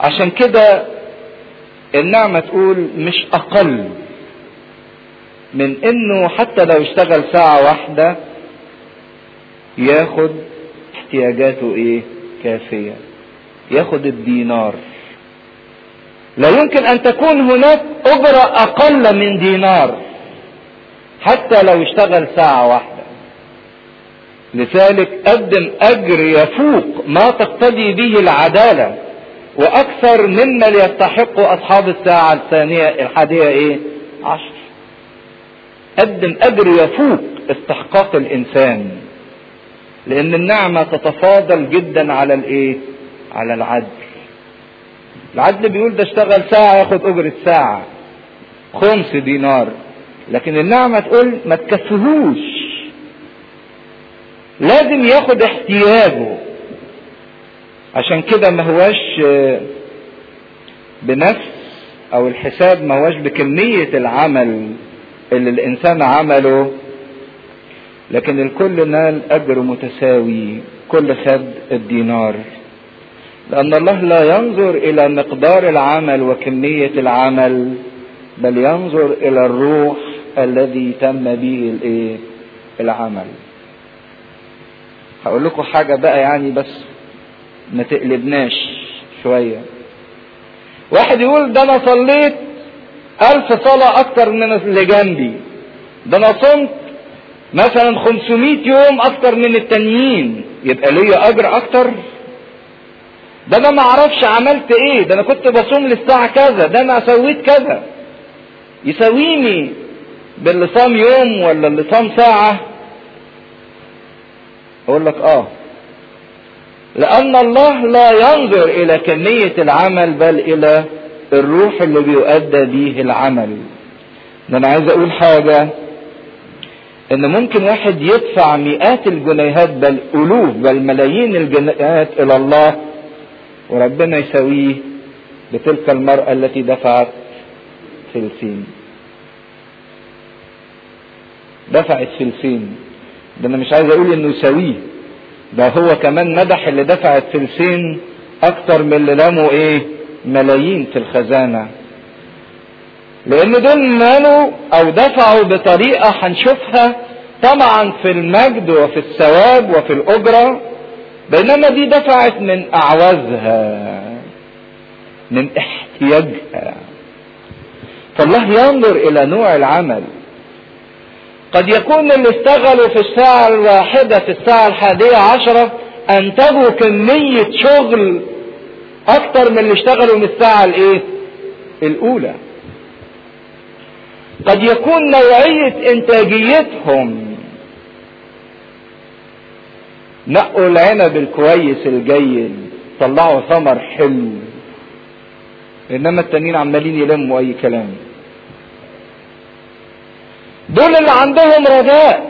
عشان كده النعمة تقول مش أقل من إنه حتى لو اشتغل ساعة واحدة ياخد احتياجاته إيه؟ كافية. ياخد الدينار. لا يمكن أن تكون هناك أجرة أقل من دينار. حتى لو اشتغل ساعة واحدة. لذلك قدم أجر يفوق ما تقتضي به العدالة. واكثر مما يستحق اصحاب الساعة الثانية الحادية ايه عشر قدم اجر يفوق استحقاق الانسان لان النعمة تتفاضل جدا على الايه على العدل العدل بيقول ده اشتغل ساعة ياخد اجرة ساعة خمس دينار لكن النعمة تقول ما تكفيهوش لازم ياخد احتياجه عشان كده ما هواش بنفس او الحساب ما هواش بكمية العمل اللي الانسان عمله لكن الكل نال اجر متساوي كل خد الدينار لان الله لا ينظر الى مقدار العمل وكمية العمل بل ينظر الى الروح الذي تم به الايه العمل هقول لكم حاجة بقى يعني بس ما تقلبناش شوية واحد يقول ده انا صليت الف صلاة اكتر من اللي جنبي ده انا صمت مثلا 500 يوم اكتر من التانيين يبقى ليا اجر اكتر ده انا ما اعرفش عملت ايه ده انا كنت بصوم للساعة كذا ده انا سويت كذا يساويني باللي صام يوم ولا اللي صام ساعة اقول لك اه لأن الله لا ينظر إلى كمية العمل بل إلى الروح اللي بيؤدى به العمل. ده أنا عايز أقول حاجة إن ممكن واحد يدفع مئات الجنيهات بل ألوف بل ملايين الجنيهات إلى الله وربنا يساويه بتلك المرأة التي دفعت فلسين. دفعت فلسين. ده أنا مش عايز أقول إنه يساويه ده هو كمان مدح اللي دفعت فلسين اكتر من اللي لاموا ايه ملايين في الخزانة لان دول مالوا او دفعوا بطريقة هنشوفها طبعا في المجد وفي الثواب وفي الاجرة بينما دي دفعت من اعوازها من احتياجها فالله ينظر الى نوع العمل قد يكون اللي اشتغلوا في الساعة الواحدة في الساعة الحادية عشرة انتجوا كمية شغل اكتر من اللي اشتغلوا من الساعة الايه الاولى قد يكون نوعية انتاجيتهم نقوا العنب الكويس الجيد طلعوا ثمر حلو انما التانيين عمالين يلموا اي كلام دول اللي عندهم رجاء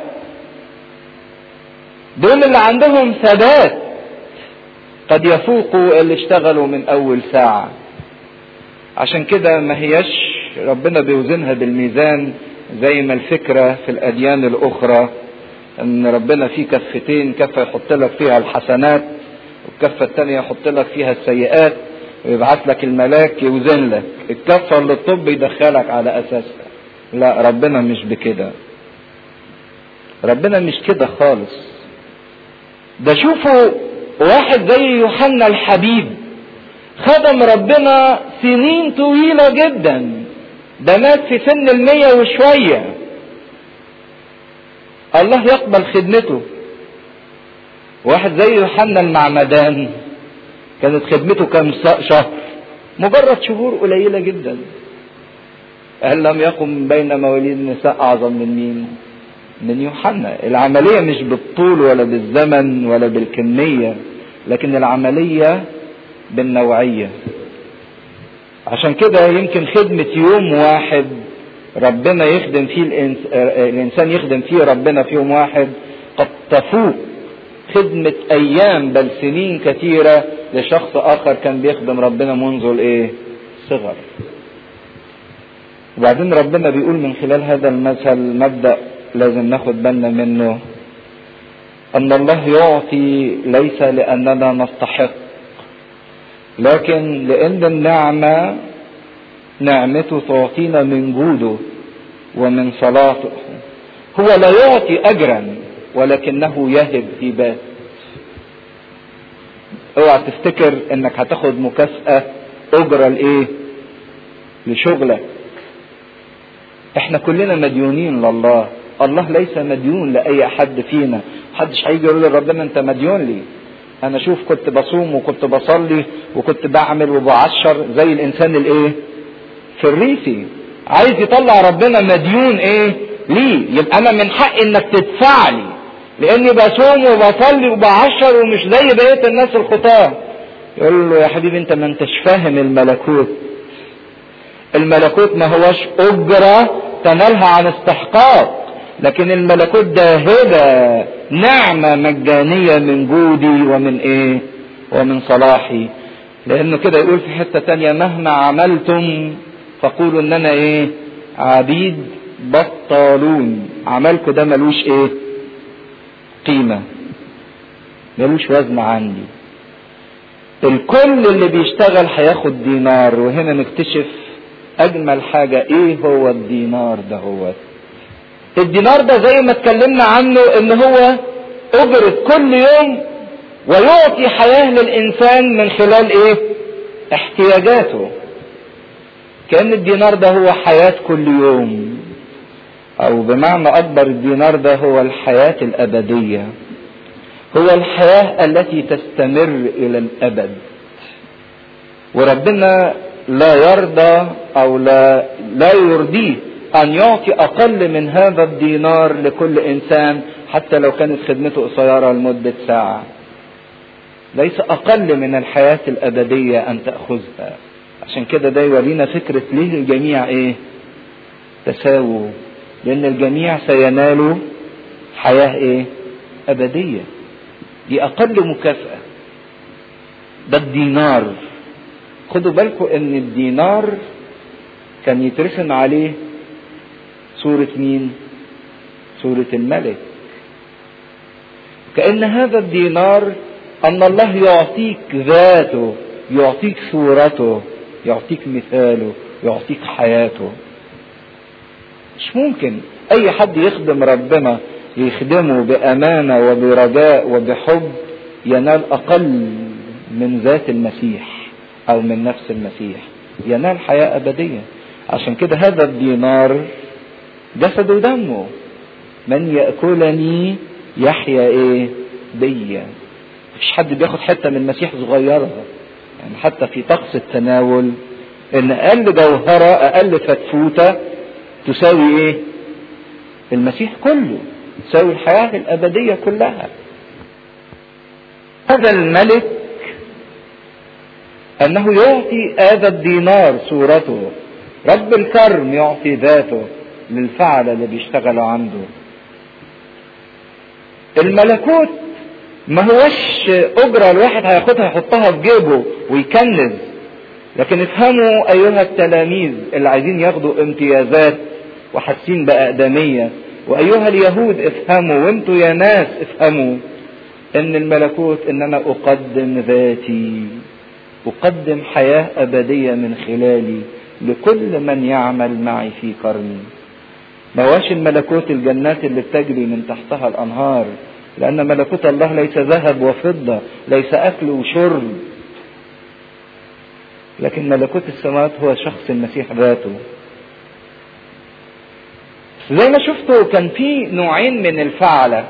دول اللي عندهم ثبات قد يفوقوا اللي اشتغلوا من اول ساعة عشان كده ما هياش ربنا بيوزنها بالميزان زي ما الفكرة في الاديان الاخرى ان ربنا في كفتين كفة يحط لك فيها الحسنات والكفة التانية يحط لك فيها السيئات ويبعت لك الملاك يوزن لك الكفة اللي الطب يدخلك على اساسها لا ربنا مش بكده ربنا مش كده خالص ده شوفوا واحد زي يوحنا الحبيب خدم ربنا سنين طويلة جدا ده مات في سن المية وشوية الله يقبل خدمته واحد زي يوحنا المعمدان كانت خدمته كم شهر مجرد شهور قليلة جدا هل لم يقم بين مواليد النساء أعظم من مين؟ من يوحنا العملية مش بالطول ولا بالزمن ولا بالكمية لكن العملية بالنوعية عشان كده يمكن خدمة يوم واحد ربنا يخدم فيه الإنس... الإنسان يخدم فيه ربنا في يوم واحد قد تفوق خدمة أيام بل سنين كثيرة لشخص آخر كان بيخدم ربنا منذ الإيه؟ صغر. وبعدين ربنا بيقول من خلال هذا المثل مبدأ لازم ناخد بالنا منه أن الله يعطي ليس لأننا نستحق لكن لان النعمة نعمته تعطينا من جوده ومن صلاته هو لا يعطي اجرا ولكنه يهب هبات اوعى تفتكر انك هتاخد مكافأة اجرة لايه لشغلك احنا كلنا مديونين لله الله ليس مديون لاي حد فينا محدش هيجي يقول لربنا انت مديون لي انا شوف كنت بصوم وكنت بصلي وكنت بعمل وبعشر زي الانسان الايه في الريفي عايز يطلع ربنا مديون ايه ليه يبقى انا من حقي انك تدفع لي لاني بصوم وبصلي وبعشر ومش زي بقيه الناس الخطاه يقول له يا حبيبي انت ما انتش فاهم الملكوت الملكوت ما هوش اجره تنالها عن استحقاق لكن الملكوت ده هبه نعمه مجانيه من جودي ومن ايه ومن صلاحي لانه كده يقول في حته تانية مهما عملتم فقولوا ان انا ايه عبيد بطالون عملكم ده ملوش ايه قيمة ملوش وزن عندي الكل اللي بيشتغل هياخد دينار وهنا نكتشف اجمل حاجة ايه هو الدينار ده هو الدينار ده زي ما اتكلمنا عنه ان هو اجرة كل يوم ويعطي حياة للانسان من خلال ايه احتياجاته كأن الدينار ده هو حياة كل يوم او بمعنى اكبر الدينار ده هو الحياة الابدية هو الحياة التي تستمر الى الابد وربنا لا يرضى او لا لا يرضيه ان يعطي اقل من هذا الدينار لكل انسان حتى لو كانت خدمته قصيرة لمدة ساعة ليس اقل من الحياة الابدية ان تأخذها عشان كده ده يورينا فكرة ليه الجميع ايه تساووا لان الجميع سينالوا حياة ايه ابدية دي اقل مكافأة ده الدينار خدوا بالكم ان الدينار كان يترسم عليه صورة مين صورة الملك كأن هذا الدينار ان الله يعطيك ذاته يعطيك صورته يعطيك مثاله يعطيك حياته مش ممكن اي حد يخدم ربنا يخدمه بامانه وبرجاء وبحب ينال اقل من ذات المسيح او من نفس المسيح ينال حياه ابديه عشان كده هذا الدينار جسد ودمه من ياكلني يحيا ايه بيا مفيش حد بياخد حته من المسيح صغيره يعني حتى في طقس التناول ان اقل جوهره اقل فتفوته تساوي ايه المسيح كله تساوي الحياة الأبدية كلها هذا الملك أنه يعطي هذا الدينار صورته رب الكرم يعطي ذاته للفعل اللي بيشتغلوا عنده الملكوت ما هوش أجرة الواحد هياخدها يحطها في جيبه ويكنز لكن افهموا أيها التلاميذ اللي عايزين ياخدوا امتيازات وحاسين بأقدمية وأيها اليهود افهموا وانتوا يا ناس افهموا ان الملكوت ان انا اقدم ذاتي اقدم حياة ابدية من خلالي لكل من يعمل معي في قرني ما هواش الملكوت الجنات اللي بتجري من تحتها الانهار لان ملكوت الله ليس ذهب وفضة ليس اكل وشرب لكن ملكوت السماوات هو شخص المسيح ذاته زي ما شفتوا كان في نوعين من الفعلة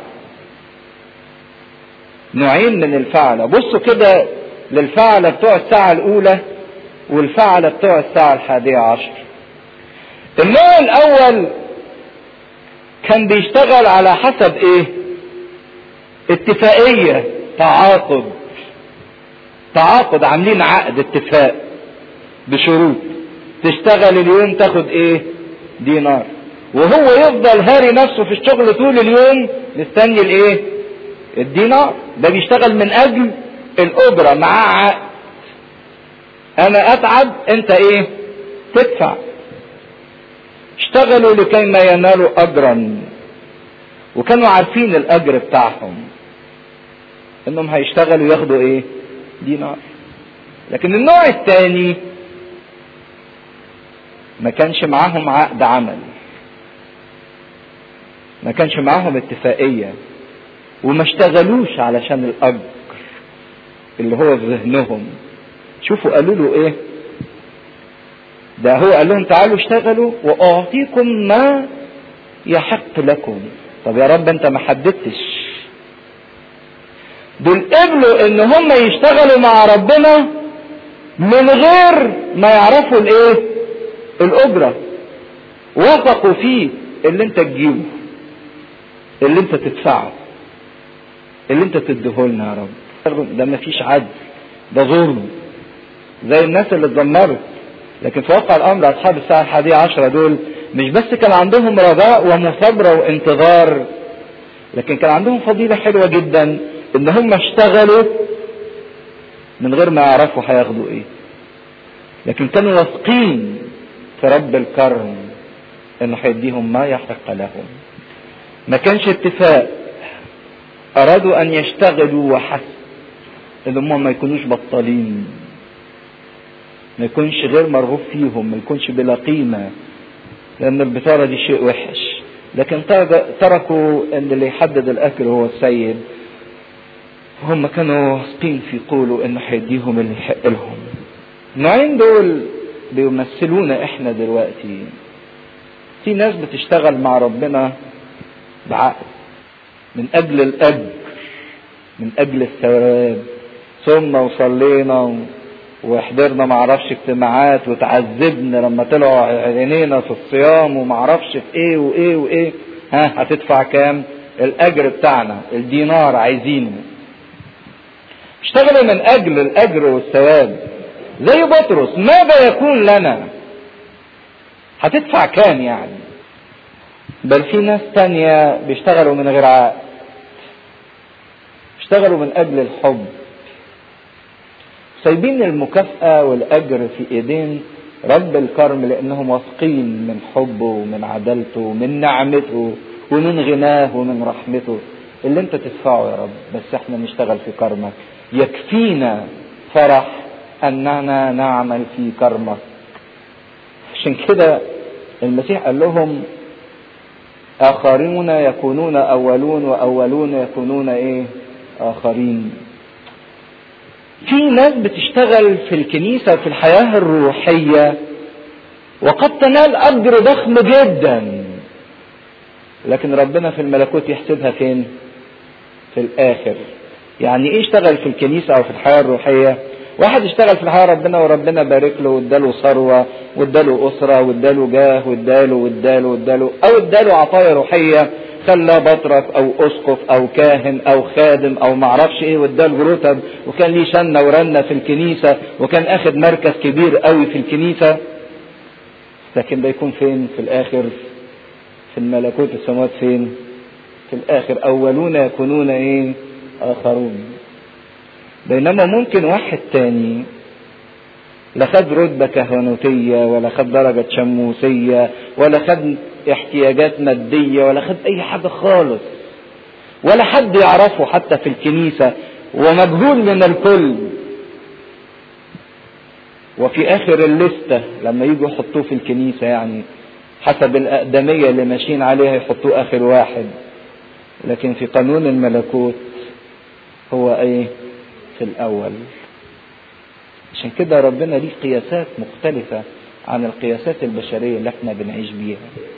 نوعين من الفعلة بصوا كده للفعلة بتوع الساعة الأولى والفعلة بتوع الساعة الحادية عشر النوع الأول كان بيشتغل على حسب إيه؟ اتفاقية تعاقد تعاقد عاملين عقد اتفاق بشروط تشتغل اليوم تاخد ايه دينار وهو يفضل هاري نفسه في الشغل طول اليوم مستني الايه الدينار ده بيشتغل من اجل الاجرة معاه عقد انا اتعب انت ايه تدفع اشتغلوا لكي ما ينالوا اجرا وكانوا عارفين الاجر بتاعهم انهم هيشتغلوا ياخدوا ايه دينار لكن النوع الثاني ما كانش معاهم عقد عمل ما كانش معاهم اتفاقية وما اشتغلوش علشان الأجر اللي هو في ذهنهم شوفوا قالوا له ايه ده هو قال لهم تعالوا اشتغلوا واعطيكم ما يحق لكم طب يا رب انت ما حددتش دول قبلوا ان هم يشتغلوا مع ربنا من غير ما يعرفوا الايه الاجره وثقوا فيه اللي انت تجيبه اللي انت تدفعه اللي انت تديهولنا يا رب ده مفيش عدل ده ظلم زي الناس اللي اتدمرت لكن في واقع الامر اصحاب الساعه الحادية عشرة دول مش بس كان عندهم رجاء ومثابرة وانتظار لكن كان عندهم فضيلة حلوة جدا ان هم اشتغلوا من غير ما يعرفوا هياخدوا ايه لكن كانوا واثقين في رب الكرم انه هيديهم ما يحق لهم ما كانش اتفاق ارادوا ان يشتغلوا وحسب ان هم ما يكونوش بطالين ما يكونش غير مرغوب فيهم ما يكونش بلا قيمه لان البطاله دي شيء وحش لكن تركوا ان اللي يحدد الاكل هو السيد هم كانوا واثقين في قوله انه هيديهم اللي يحق لهم النوعين دول بيمثلونا احنا دلوقتي في ناس بتشتغل مع ربنا بعقل من اجل الاجر من اجل الثواب صمنا وصلينا وحضرنا معرفش اجتماعات وتعذبنا لما طلعوا عينينا في الصيام ومعرفش في ايه وايه وايه ها هتدفع كام الاجر بتاعنا الدينار عايزينه اشتغلوا من اجل الاجر والثواب زي بطرس ماذا يكون لنا هتدفع كام يعني بل في ناس تانية بيشتغلوا من غير عقد اشتغلوا من اجل الحب سايبين المكافأة والأجر في إيدين رب الكرم لأنهم واثقين من حبه ومن عدالته ومن نعمته ومن غناه ومن رحمته اللي أنت تدفعه يا رب بس احنا نشتغل في كرمك يكفينا فرح أننا نعمل في كرمك عشان كده المسيح قال لهم آخرون يكونون أولون وأولون يكونون إيه آخرين في ناس بتشتغل في الكنيسة وفي الحياة الروحية وقد تنال أجر ضخم جدا لكن ربنا في الملكوت يحسبها فين في الآخر يعني إيه اشتغل في الكنيسة أو في الحياة الروحية واحد اشتغل في الحياة ربنا وربنا بارك له واداله ثروة واداله أسرة واداله جاه واداله واداله واداله أو اداله عطايا روحية خلاه بطرك او اسقف او كاهن او خادم او معرفش ايه واداله رتب وكان ليه شنه ورنه في الكنيسه وكان اخد مركز كبير قوي في الكنيسه لكن ده يكون فين في الاخر في الملكوت السماوات فين في الاخر اولون يكونون ايه اخرون بينما ممكن واحد تاني لا خد رتبة كهنوتية ولا خد درجة شموسية ولا خد احتياجات مادية ولا خد أي حاجة خالص ولا حد يعرفه حتى في الكنيسة ومجهول من الكل وفي آخر الليستة لما يجوا يحطوه في الكنيسة يعني حسب الأقدمية اللي ماشيين عليها يحطوه آخر واحد لكن في قانون الملكوت هو ايه في الأول عشان كده ربنا ليه قياسات مختلفة عن القياسات البشرية اللي احنا بنعيش بيها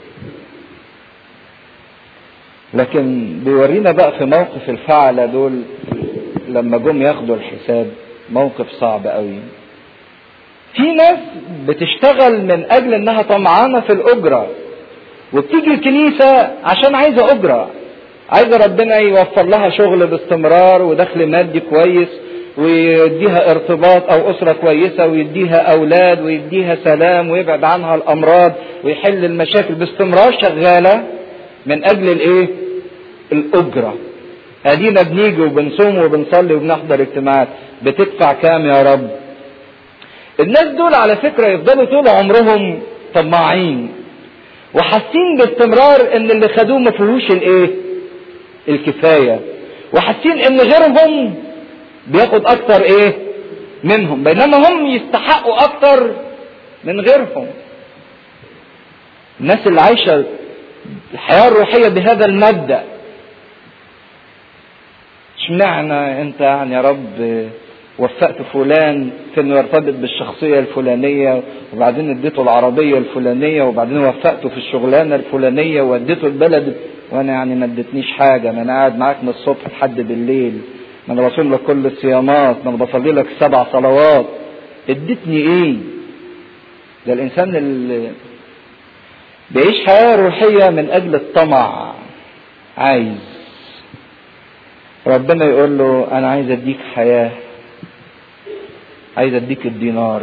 لكن بيورينا بقى في موقف الفعلة دول لما جم ياخدوا الحساب موقف صعب قوي في ناس بتشتغل من اجل انها طمعانة في الاجرة وبتيجي الكنيسة عشان عايزة اجرة عايزة ربنا يوفر لها شغل باستمرار ودخل مادي كويس ويديها ارتباط او اسرة كويسة ويديها اولاد ويديها سلام ويبعد عنها الامراض ويحل المشاكل باستمرار شغالة من اجل الايه الاجرة ادينا بنيجي وبنصوم وبنصلي وبنحضر اجتماعات بتدفع كام يا رب الناس دول على فكرة يفضلوا طول عمرهم طماعين وحاسين باستمرار ان اللي خدوه ما فيهوش الايه الكفاية وحاسين ان غيرهم بياخد اكتر ايه منهم بينما هم يستحقوا اكتر من غيرهم الناس اللي عايشه الحياه الروحيه بهذا المبدا اشمعنى انت يعني يا رب وفقت فلان في انه يرتبط بالشخصيه الفلانيه وبعدين اديته العربيه الفلانيه وبعدين وفقته في الشغلانه الفلانيه واديته البلد وانا يعني ما ادتنيش حاجه ما انا قاعد معاك من الصبح لحد بالليل ما انا بصوم لك كل الصيامات ما انا بصلي لك سبع صلوات اديتني ايه ده الانسان اللي بيعيش حياه روحيه من اجل الطمع عايز ربنا يقول له انا عايز اديك حياه عايز اديك الدينار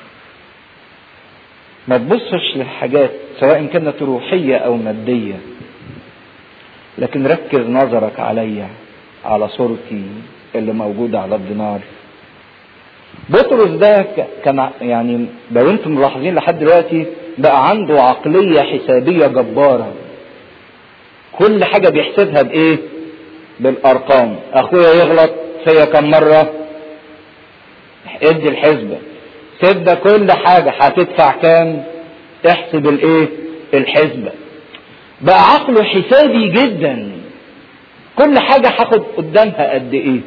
ما تبصش للحاجات سواء كانت روحيه او ماديه لكن ركز نظرك عليا على صورتي اللي موجودة على الدينار بطرس ده كان يعني لو انتم ملاحظين لحد دلوقتي بقى عنده عقلية حسابية جبارة كل حاجة بيحسبها بايه بالارقام اخويا يغلط فيا كم مرة ادي الحسبة سيب ده كل حاجة هتدفع كام احسب الايه الحسبة بقى عقله حسابي جدا كل حاجة هاخد قدامها قد ايه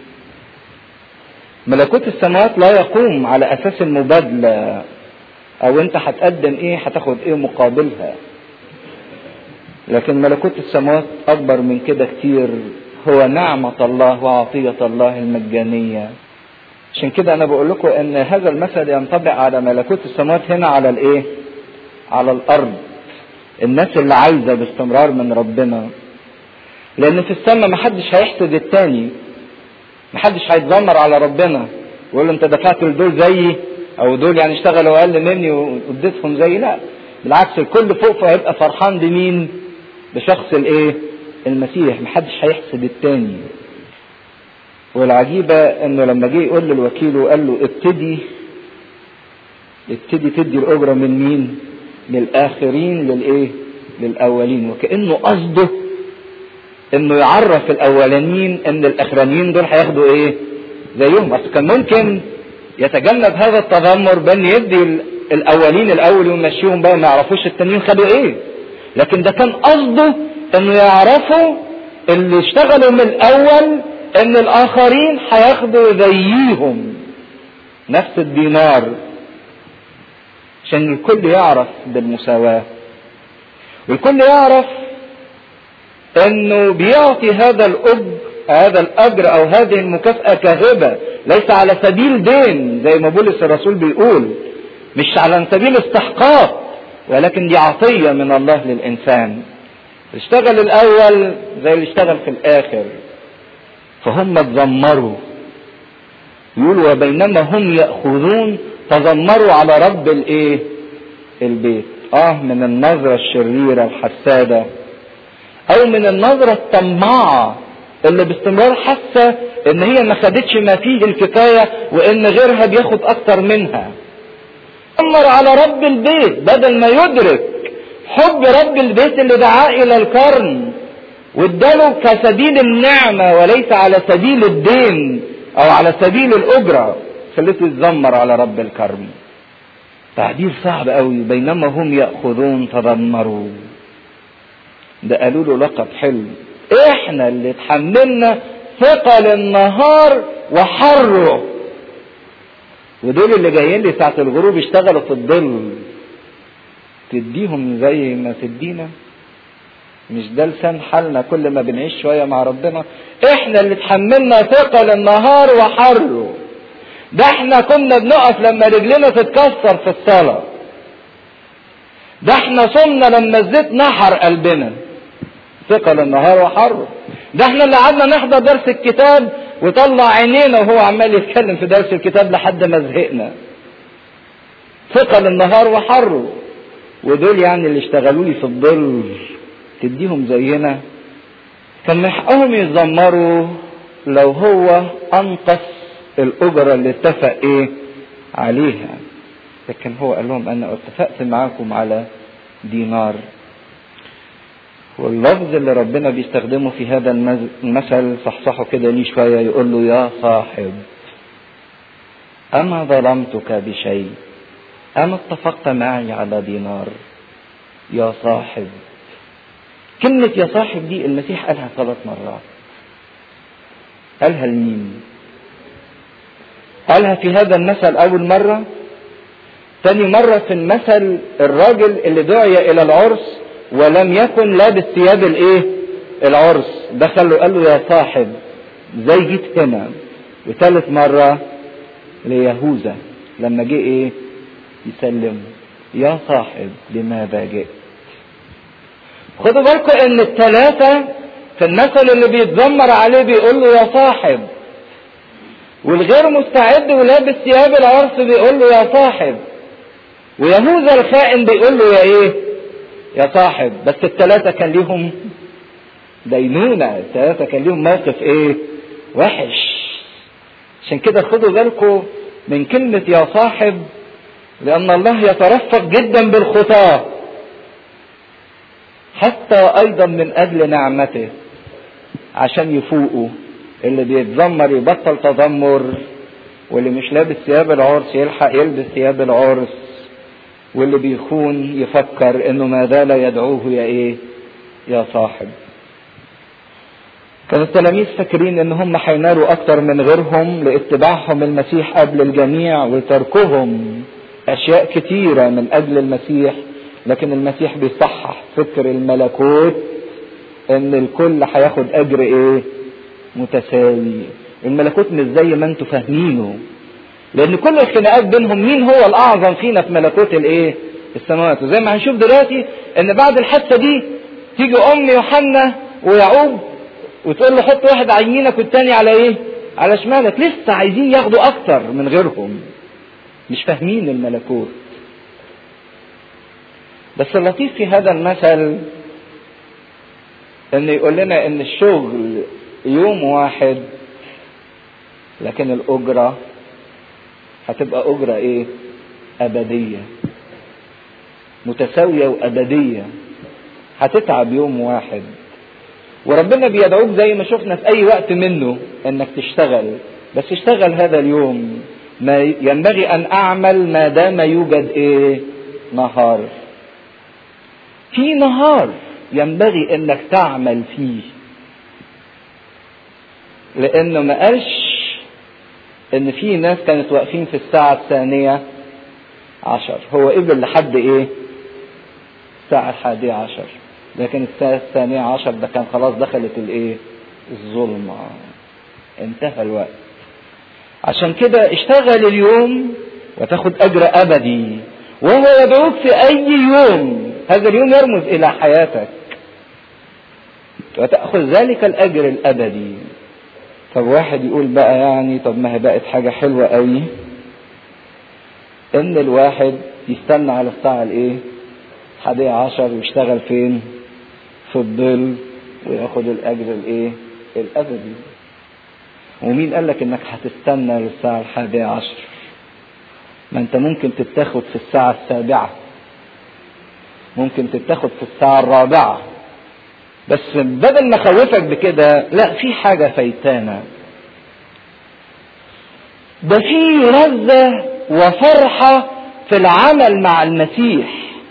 ملكوت السماوات لا يقوم على اساس المبادلة او انت هتقدم ايه هتاخد ايه مقابلها لكن ملكوت السماوات اكبر من كده كتير هو نعمة الله وعطية الله المجانية عشان كده انا بقول لكم ان هذا المثل ينطبق على ملكوت السماوات هنا على الايه على الارض الناس اللي عايزه باستمرار من ربنا لان في السماء محدش هيحسد التاني محدش هيتذمر على ربنا ويقول له انت دفعت لدول زيي او دول يعني اشتغلوا اقل مني واديتهم زيي لا بالعكس الكل فوق هيبقى فرحان بمين بشخص الايه المسيح محدش هيحسد التاني والعجيبة انه لما جه يقول للوكيل وقال له ابتدي ابتدي تدي الاجرة من مين من الاخرين للايه للاولين وكانه قصده انه يعرف الاولانيين ان الاخرانيين دول هياخدوا ايه زيهم بس كان ممكن يتجنب هذا التذمر بان يدي الاولين الاول ويمشيهم بقى ما يعرفوش التانيين خدوا ايه لكن ده كان قصده انه يعرفوا اللي اشتغلوا من الاول ان الاخرين هياخدوا زيهم نفس الدينار عشان الكل يعرف بالمساواة والكل يعرف انه بيعطي هذا الأجر هذا الأجر أو هذه المكافأة كهبة ليس على سبيل دين زي ما بولس الرسول بيقول مش على سبيل استحقاق ولكن دي عطية من الله للإنسان اشتغل الأول زي اللي اشتغل في الآخر فهم اتذمروا يقول وبينما هم يأخذون تذمروا على رب الايه البيت اه من النظرة الشريرة الحسادة او من النظرة الطماعة اللي باستمرار حاسة ان هي ما خدتش ما فيه الكفاية وان غيرها بياخد اكتر منها تذمر على رب البيت بدل ما يدرك حب رب البيت اللي دعاه الى القرن واداله كسبيل النعمة وليس على سبيل الدين او على سبيل الاجرة خليته يتذمر على رب الكرم تعبير صعب قوي بينما هم ياخذون تذمروا ده قالوا له لقب حلو احنا اللي اتحملنا ثقل النهار وحره ودول اللي جايين لي ساعة الغروب يشتغلوا في الظل تديهم زي ما تدينا مش ده لسان حالنا كل ما بنعيش شوية مع ربنا احنا اللي اتحملنا ثقل النهار وحره ده احنا كنا بنقف لما رجلنا تتكسر في الصلاة ده احنا صمنا لما الزيت نحر قلبنا ثقل النهار وحره ده احنا اللي قعدنا نحضر درس الكتاب وطلع عينينا وهو عمال يتكلم في درس الكتاب لحد ما زهقنا ثقل النهار وحره ودول يعني اللي اشتغلوا لي في الظل تديهم زينا كان من حقهم يتذمروا لو هو انقص الاجره اللي اتفق ايه عليها لكن هو قال لهم انا اتفقت معاكم على دينار واللفظ اللي ربنا بيستخدمه في هذا المثل صحصحه كده ليه شويه يقول له يا صاحب أما ظلمتك بشيء أما اتفقت معي على دينار يا صاحب كلمة يا صاحب دي المسيح قالها ثلاث مرات قالها لمين قالها في هذا المثل أول مرة تاني مرة في المثل الراجل اللي دعي إلى العرس ولم يكن لابس ثياب الإيه؟ العرس دخل له قال له يا صاحب زي جيت هنا وثالث مرة ليهوذا لما جه إيه؟ يسلم يا صاحب لماذا جئت؟ خدوا بالكم إن الثلاثة في المثل اللي بيتذمر عليه بيقول له يا صاحب والغير مستعد ولابس ثياب العرس بيقول له يا صاحب ويهوذا الخائن بيقول له يا ايه يا صاحب بس الثلاثة كان ليهم دينونة الثلاثة كان ليهم موقف ايه وحش عشان كده خدوا بالكم من كلمة يا صاحب لأن الله يترفق جدا بالخطاة حتى أيضا من أجل نعمته عشان يفوقوا اللي بيتذمر يبطل تذمر واللي مش لابس ثياب العرس يلحق يلبس ثياب العرس واللي بيخون يفكر انه ما زال يدعوه يا ايه يا صاحب كان التلاميذ فاكرين ان هم هينالوا اكتر من غيرهم لاتباعهم المسيح قبل الجميع وتركهم اشياء كتيره من اجل المسيح لكن المسيح بيصحح فكر الملكوت ان الكل هياخد اجر ايه متساوي الملكوت مش زي ما انتوا فاهمينه لان كل الخناقات بينهم مين هو الاعظم فينا في ملكوت الايه السماوات وزي ما هنشوف دلوقتي ان بعد الحادثه دي تيجي ام يوحنا ويعقوب وتقول له حط واحد على يمينك والتاني على ايه على شمالك لسه عايزين ياخدوا اكتر من غيرهم مش فاهمين الملكوت بس اللطيف في هذا المثل ان يقول لنا ان الشغل يوم واحد لكن الاجره هتبقى اجره ايه ابديه متساويه وابديه هتتعب يوم واحد وربنا بيدعوك زي ما شفنا في اي وقت منه انك تشتغل بس اشتغل هذا اليوم ما ينبغي ان اعمل ما دام يوجد ايه نهار في نهار ينبغي انك تعمل فيه لانه ما قالش ان في ناس كانت واقفين في الساعة الثانية عشر هو قبل لحد ايه الساعة الحادية عشر لكن الساعة الثانية عشر ده كان خلاص دخلت الايه الظلمة انتهى الوقت عشان كده اشتغل اليوم وتاخد اجر ابدي وهو يدعوك في اي يوم هذا اليوم يرمز الى حياتك وتأخذ ذلك الاجر الابدي طب واحد يقول بقى يعني طب ما هي بقت حاجة حلوة قوي ان الواحد يستنى على الساعة الايه حادية عشر ويشتغل فين في الظل وياخد الاجر الايه الابدي ومين قال لك انك هتستنى للساعة الحادية عشر ما انت ممكن تتاخد في الساعة السابعة ممكن تتاخد في الساعة الرابعة بس بدل ما اخوفك بكده لا في حاجة فايتانا ده في لذة وفرحة في العمل مع المسيح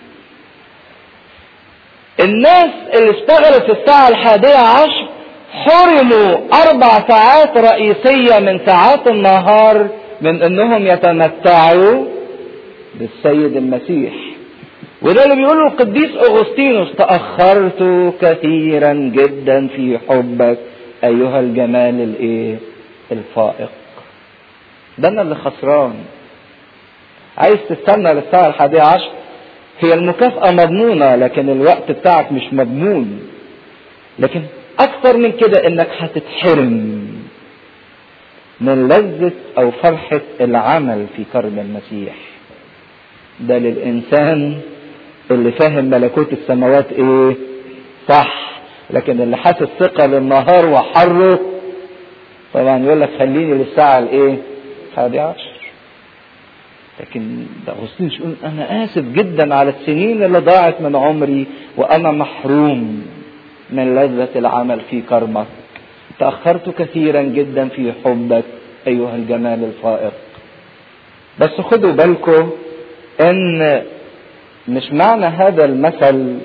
الناس اللي اشتغلوا في الساعة الحادية عشر حرموا أربع ساعات رئيسية من ساعات النهار من أنهم يتمتعوا بالسيد المسيح وده اللي بيقوله القديس أغسطينوس تأخرت كثيرا جدا في حبك أيها الجمال الإيه الفائق ده أنا اللي خسران عايز تستنى للساعة الحادية عشر هي المكافأة مضمونة لكن الوقت بتاعك مش مضمون لكن أكثر من كده إنك هتتحرم من لذة أو فرحة العمل في كرم المسيح ده للإنسان اللي فاهم ملكوت السماوات إيه صح لكن اللي حاسس ثقة للنهار وحره طبعا يقول لك خليني للساعة الإيه الحادية عشر لكن ده أغسطين يقول أنا آسف جدا على السنين اللي ضاعت من عمري وأنا محروم من لذة العمل في كرمك تأخرت كثيرا جدا في حبك أيها الجمال الفائق بس خدوا بالكم ان مش معنى هذا المثل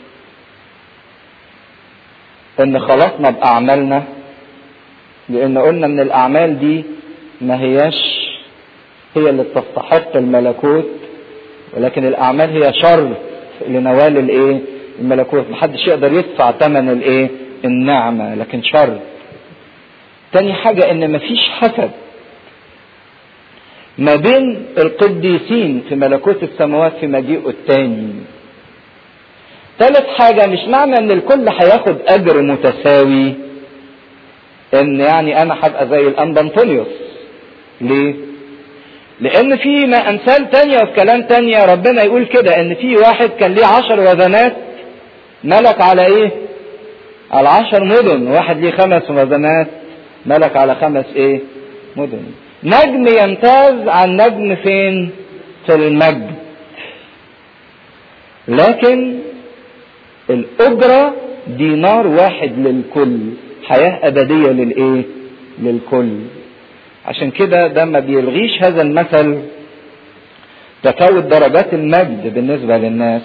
ان خلصنا باعمالنا لان قلنا ان الاعمال دي ما هياش هي اللي تستحق الملكوت ولكن الاعمال هي شر لنوال الايه الملكوت محدش يقدر يدفع ثمن الايه النعمة لكن شر تاني حاجة ان مفيش حسد ما بين القديسين في ملكوت السماوات في مجيئه التاني ثالث حاجة مش معنى ان الكل هياخد اجر متساوي ان يعني انا هبقى زي الانبا انطونيوس ليه لان في ما امثال تانية وفي كلام تانية ربنا يقول كده ان في واحد كان ليه عشر وزنات ملك على ايه على عشر مدن واحد ليه خمس وزنات ملك على خمس ايه مدن نجم يمتاز عن نجم فين في المجد لكن الأجرة دينار واحد للكل حياة أبدية للإيه؟ للكل عشان كده ده ما بيلغيش هذا المثل تفاوت درجات المجد بالنسبة للناس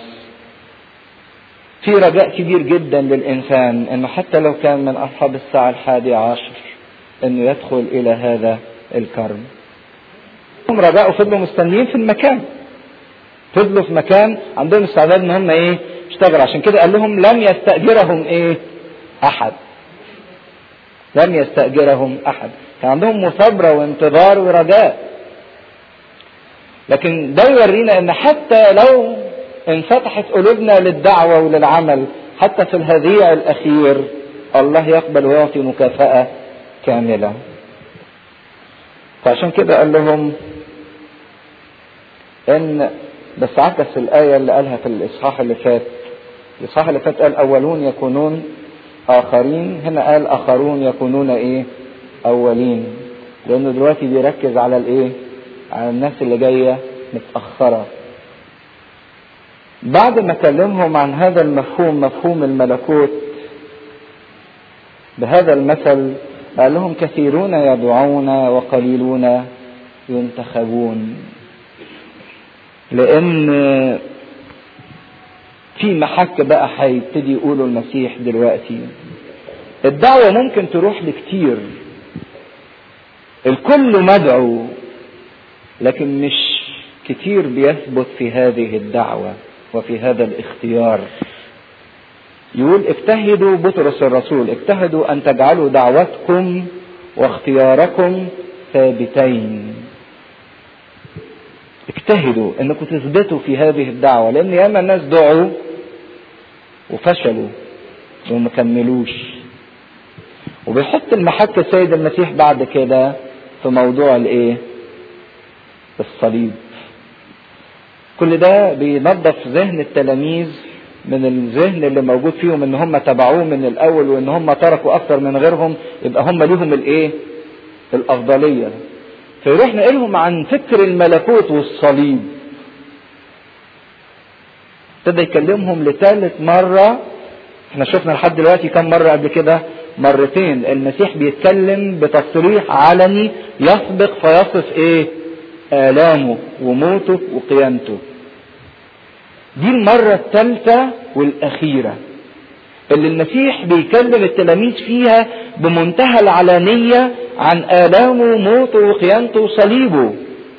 في رجاء كبير جدا للإنسان أنه حتى لو كان من أصحاب الساعة الحادية عشر أنه يدخل إلى هذا الكرم هم رجاء فضلوا مستنيين في المكان فضلوا في مكان عندهم استعداد ان هم ايه يشتغلوا عشان كده قال لهم لم يستأجرهم ايه احد لم يستأجرهم احد كان عندهم مثابرة وانتظار ورجاء لكن ده يورينا ان حتى لو انفتحت قلوبنا للدعوة وللعمل حتى في الهذيع الاخير الله يقبل ويعطي مكافأة كاملة فعشان كده قال لهم ان بس عكس الآية اللي قالها في الإصحاح اللي فات الإصحاح اللي فات قال أولون يكونون آخرين هنا قال آخرون يكونون إيه أولين لأنه دلوقتي بيركز على الإيه على الناس اللي جاية متأخرة بعد ما كلمهم عن هذا المفهوم مفهوم الملكوت بهذا المثل قال لهم كثيرون يدعون وقليلون ينتخبون لان في محك بقى هيبتدي يقولوا المسيح دلوقتي الدعوة ممكن تروح لكتير الكل مدعو لكن مش كتير بيثبت في هذه الدعوة وفي هذا الاختيار يقول اجتهدوا بطرس الرسول اجتهدوا ان تجعلوا دعوتكم واختياركم ثابتين اجتهدوا انكم تثبتوا في هذه الدعوة لان ياما الناس دعوا وفشلوا وما كملوش وبيحط المحك السيد المسيح بعد كده في موضوع الايه الصليب كل ده بينظف ذهن التلاميذ من الذهن اللي موجود فيهم ان هم تبعوه من الاول وان هم تركوا اكثر من غيرهم يبقى هم ليهم الايه الافضليه فيروح نقلهم عن فكر الملكوت والصليب ابتدى يكلمهم لثالث مرة احنا شفنا لحد دلوقتي كم مرة قبل كده مرتين المسيح بيتكلم بتصريح علني يسبق فيصف ايه آلامه وموته وقيامته دي المرة الثالثة والأخيرة اللي المسيح بيكلم التلاميذ فيها بمنتهى العلانية عن آلامه وموته وقيامته وصليبه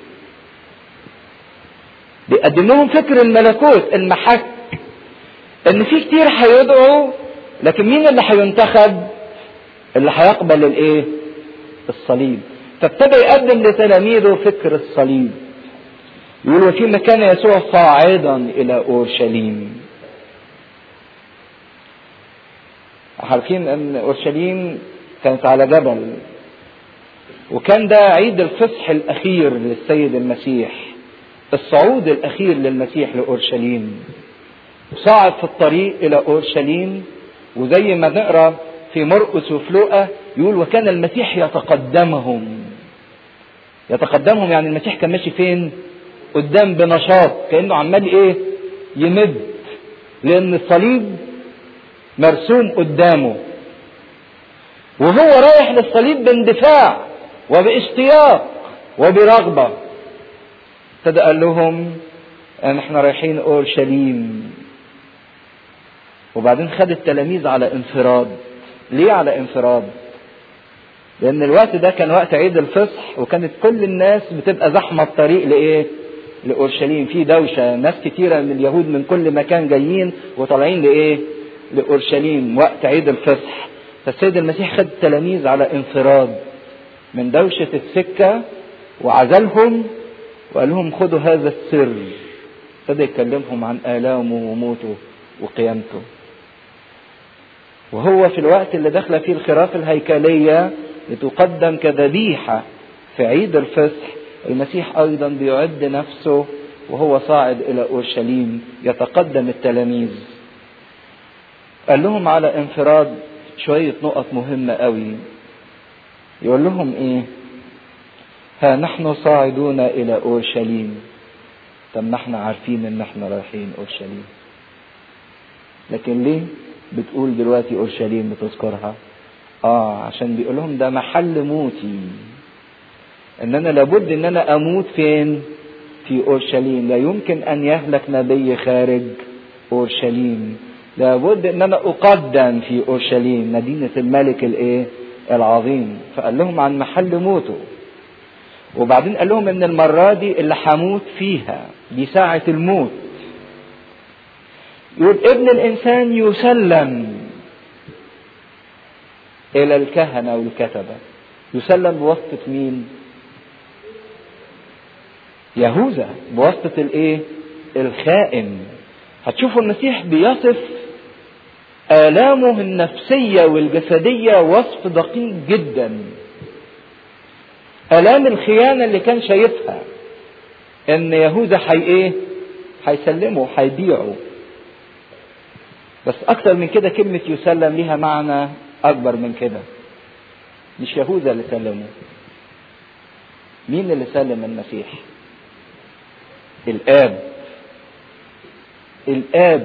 بيقدم لهم فكر الملكوت المحك ان في كتير هيدعوا لكن مين اللي هينتخب اللي هيقبل الايه الصليب فابتدى يقدم لتلاميذه فكر الصليب يقول وفي مكان يسوع صاعدا الى اورشليم عارفين ان اورشليم كانت على جبل وكان ده عيد الفصح الاخير للسيد المسيح الصعود الاخير للمسيح لاورشليم صعد في الطريق الى اورشليم وزي ما نقرا في مرقس وفي لوقا يقول وكان المسيح يتقدمهم يتقدمهم يعني المسيح كان ماشي فين قدام بنشاط كانه عمال ايه يمد لان الصليب مرسوم قدامه وهو رايح للصليب باندفاع وباشتياق وبرغبة ابتدى قال لهم ان احنا رايحين اورشليم وبعدين خد التلاميذ على انفراد ليه على انفراد لان الوقت ده كان وقت عيد الفصح وكانت كل الناس بتبقى زحمه الطريق لايه لاورشليم في دوشه ناس كتيره من اليهود من كل مكان جايين وطالعين لايه لاورشليم وقت عيد الفصح فالسيد المسيح خد التلاميذ على انفراد من دوشه السكه وعزلهم وقال لهم خدوا هذا السر ابتدى يكلمهم عن آلامه وموته وقيامته وهو في الوقت اللي دخل فيه الخراف الهيكلية لتقدم كذبيحة في عيد الفصح المسيح أيضا بيعد نفسه وهو صاعد إلى أورشليم يتقدم التلاميذ قال لهم على انفراد شوية نقط مهمة قوي يقول لهم ايه ها نحن صاعدون الى اورشليم طب ما احنا عارفين ان احنا رايحين اورشليم لكن ليه بتقول دلوقتي اورشليم بتذكرها اه عشان بيقول لهم ده محل موتي ان انا لابد ان انا اموت فين في اورشليم لا يمكن ان يهلك نبي خارج اورشليم لابد ان انا اقدم في اورشليم مدينه الملك الايه العظيم فقال لهم عن محل موته وبعدين قال لهم ان المرة دي اللي هموت فيها دي ساعة الموت يقول ابن الانسان يسلم الى الكهنة والكتبة يسلم بواسطة مين يهوذا بواسطة الايه الخائن هتشوفوا المسيح بيصف آلامه النفسية والجسدية وصف دقيق جدا آلام الخيانة اللي كان شايفها إن يهوذا حي إيه؟ هيسلمه هيبيعه بس أكتر من كده كلمة يسلم ليها معنى أكبر من كده مش يهوذا اللي سلمه مين اللي سلم المسيح؟ الآب الآب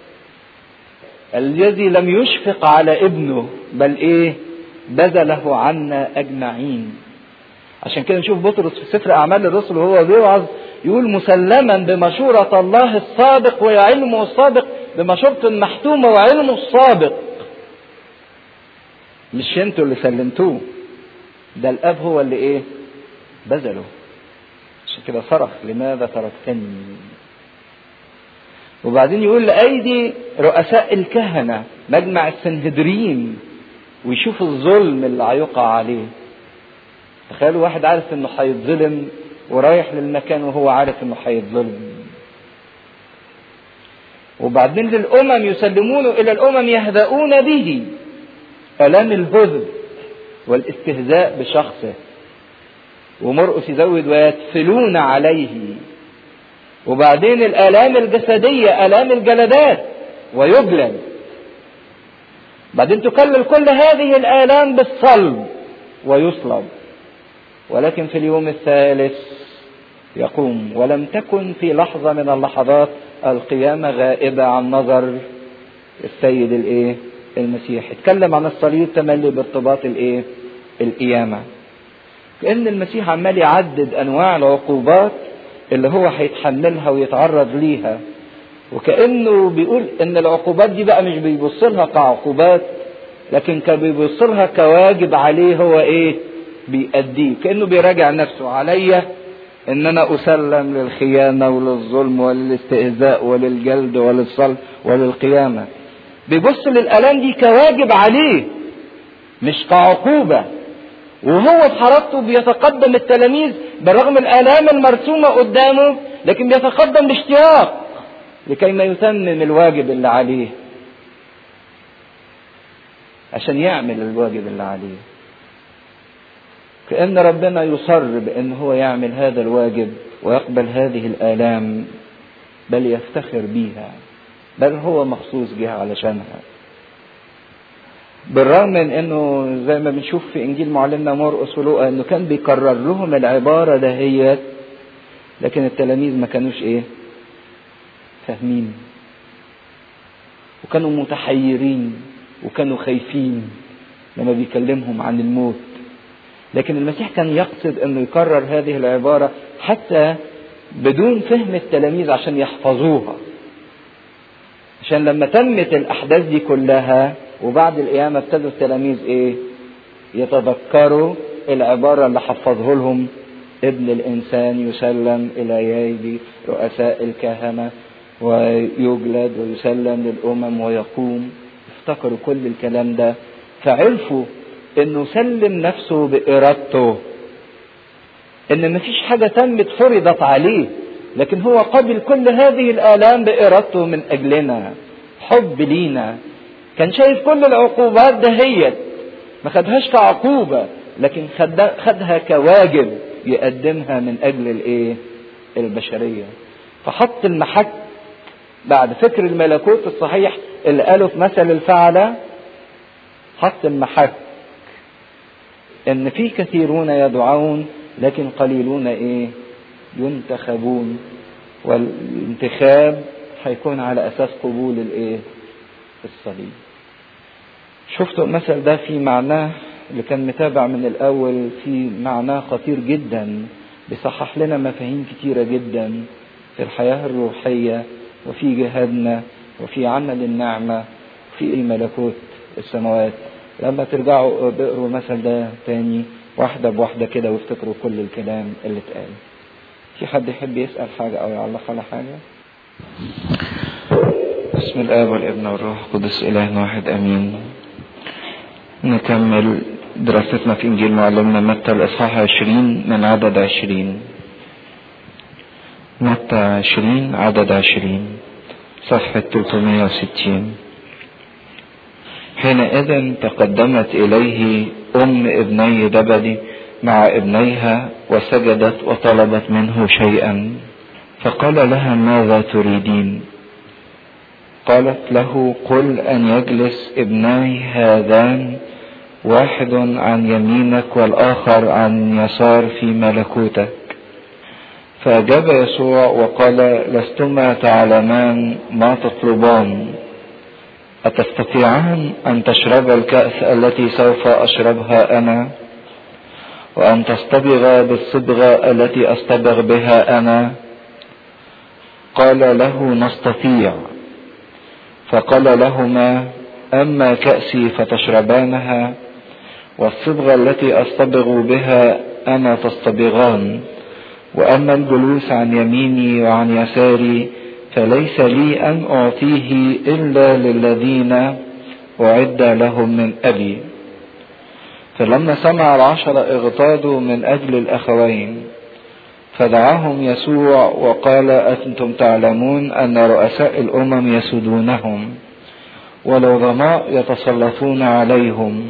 الذي لم يشفق على ابنه بل ايه بذله عنا اجمعين عشان كده نشوف بطرس في سفر اعمال الرسل وهو بيوعظ يقول مسلما بمشورة الله السابق وعلمه السابق بمشورة المحتومة وعلمه السابق مش انتوا اللي سلمتوه ده الاب هو اللي ايه بذله عشان كده صرخ لماذا تركتني وبعدين يقول لأيدي رؤساء الكهنة مجمع السنهدرين ويشوف الظلم اللي هيقع عليه تخيلوا واحد عارف انه هيتظلم ورايح للمكان وهو عارف انه هيتظلم وبعدين للأمم يسلمونه إلى الأمم يهدؤون به آلام الهذب والاستهزاء بشخصه ومرقس يزود ويتفلون عليه وبعدين الآلام الجسدية آلام الجلدات ويجلد بعدين تكلل كل هذه الآلام بالصلب ويصلب ولكن في اليوم الثالث يقوم ولم تكن في لحظة من اللحظات القيامة غائبة عن نظر السيد الايه المسيح اتكلم عن الصليب تملي بارتباط الايه القيامة كأن المسيح عمال يعدد انواع العقوبات اللي هو هيتحملها ويتعرض ليها وكأنه بيقول ان العقوبات دي بقى مش بيبص لها كعقوبات لكن كان بيبص لها كواجب عليه هو ايه بيأديه كأنه بيراجع نفسه عليا ان انا اسلم للخيانة وللظلم وللاستهزاء وللجلد وللصلب وللقيامة بيبص للالام دي كواجب عليه مش كعقوبة وهو في حركته بيتقدم التلاميذ بالرغم الآلام المرسومة قدامه لكن بيتقدم باشتياق لكي ما يتمم الواجب اللي عليه عشان يعمل الواجب اللي عليه كأن ربنا يصر بأن هو يعمل هذا الواجب ويقبل هذه الآلام بل يفتخر بيها بل هو مخصوص جه علشانها بالرغم من انه زي ما بنشوف في انجيل معلمنا مرقس ولوقا انه كان بيكرر لهم العباره دهيت لكن التلاميذ ما كانوش ايه فاهمين وكانوا متحيرين وكانوا خايفين لما بيكلمهم عن الموت لكن المسيح كان يقصد انه يكرر هذه العباره حتى بدون فهم التلاميذ عشان يحفظوها عشان لما تمت الاحداث دي كلها وبعد القيامه ابتدوا التلاميذ ايه يتذكروا العباره اللي حفظه لهم ابن الانسان يسلم الى يدي رؤساء الكهنه ويجلد ويسلم للامم ويقوم افتكروا كل الكلام ده فعرفوا انه سلم نفسه بارادته ان مفيش حاجه تمت فرضت عليه لكن هو قبل كل هذه الالام بارادته من اجلنا حب لينا كان شايف كل العقوبات دهيت ما خدهاش كعقوبه لكن خدها كواجب يقدمها من اجل الايه البشريه فحط المحك بعد فكر الملكوت الصحيح اللي قاله في مثل الفعلة حط المحك ان في كثيرون يدعون لكن قليلون ايه ينتخبون والانتخاب هيكون على اساس قبول الايه الصليب شفتوا المثل ده في معناه اللي كان متابع من الاول في معناه خطير جدا بيصحح لنا مفاهيم كتيره جدا في الحياه الروحيه وفي جهادنا وفي عمل النعمه وفي الملكوت السماوات لما ترجعوا تقروا المثل ده تاني واحدة بواحدة كده وافتكروا كل الكلام اللي اتقال في حد يحب يسأل حاجة أو يعلق على حاجة بسم الآب والابن والروح القدس إله واحد أمين نكمل دراستنا في إنجيل معلمنا متى الإصحاح عشرين من عدد عشرين متى عشرين عدد عشرين صفحة 360 حينئذ تقدمت إليه أم ابني دبدي مع ابنيها وسجدت وطلبت منه شيئا فقال لها ماذا تريدين قالت له قل أن يجلس ابناي هذان واحد عن يمينك والآخر عن يسار في ملكوتك فأجاب يسوع وقال لستما تعلمان ما تطلبان أتستطيعان أن تشرب الكأس التي سوف أشربها أنا وأن تصطبغ بالصبغة التي أصطبغ بها أنا قال له نستطيع فقال لهما أما كأسي فتشربانها والصبغة التي أصطبغ بها أنا تصطبغان وأما الجلوس عن يميني وعن يساري فليس لي أن أعطيه إلا للذين أعد لهم من أبي فلما سمع العشرة اغتاظوا من أجل الأخوين فدعاهم يسوع وقال أنتم تعلمون أن رؤساء الأمم يسودونهم والعظماء يتسلطون عليهم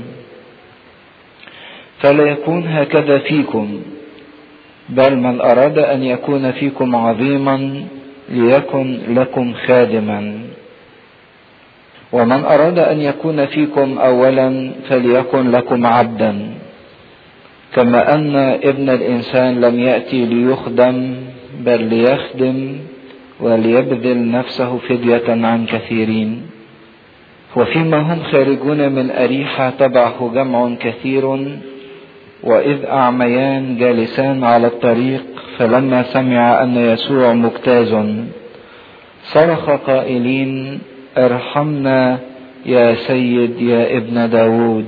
فلا يكون هكذا فيكم بل من أراد أن يكون فيكم عظيما ليكن لكم خادما ومن أراد أن يكون فيكم أولا فليكن لكم عبدا كما أن ابن الإنسان لم يأتي ليخدم بل ليخدم وليبذل نفسه فدية عن كثيرين وفيما هم خارجون من أريحة تبعه جمع كثير وإذ أعميان جالسان على الطريق فلما سمع أن يسوع مجتاز صرخ قائلين ارحمنا يا سيد يا ابن داود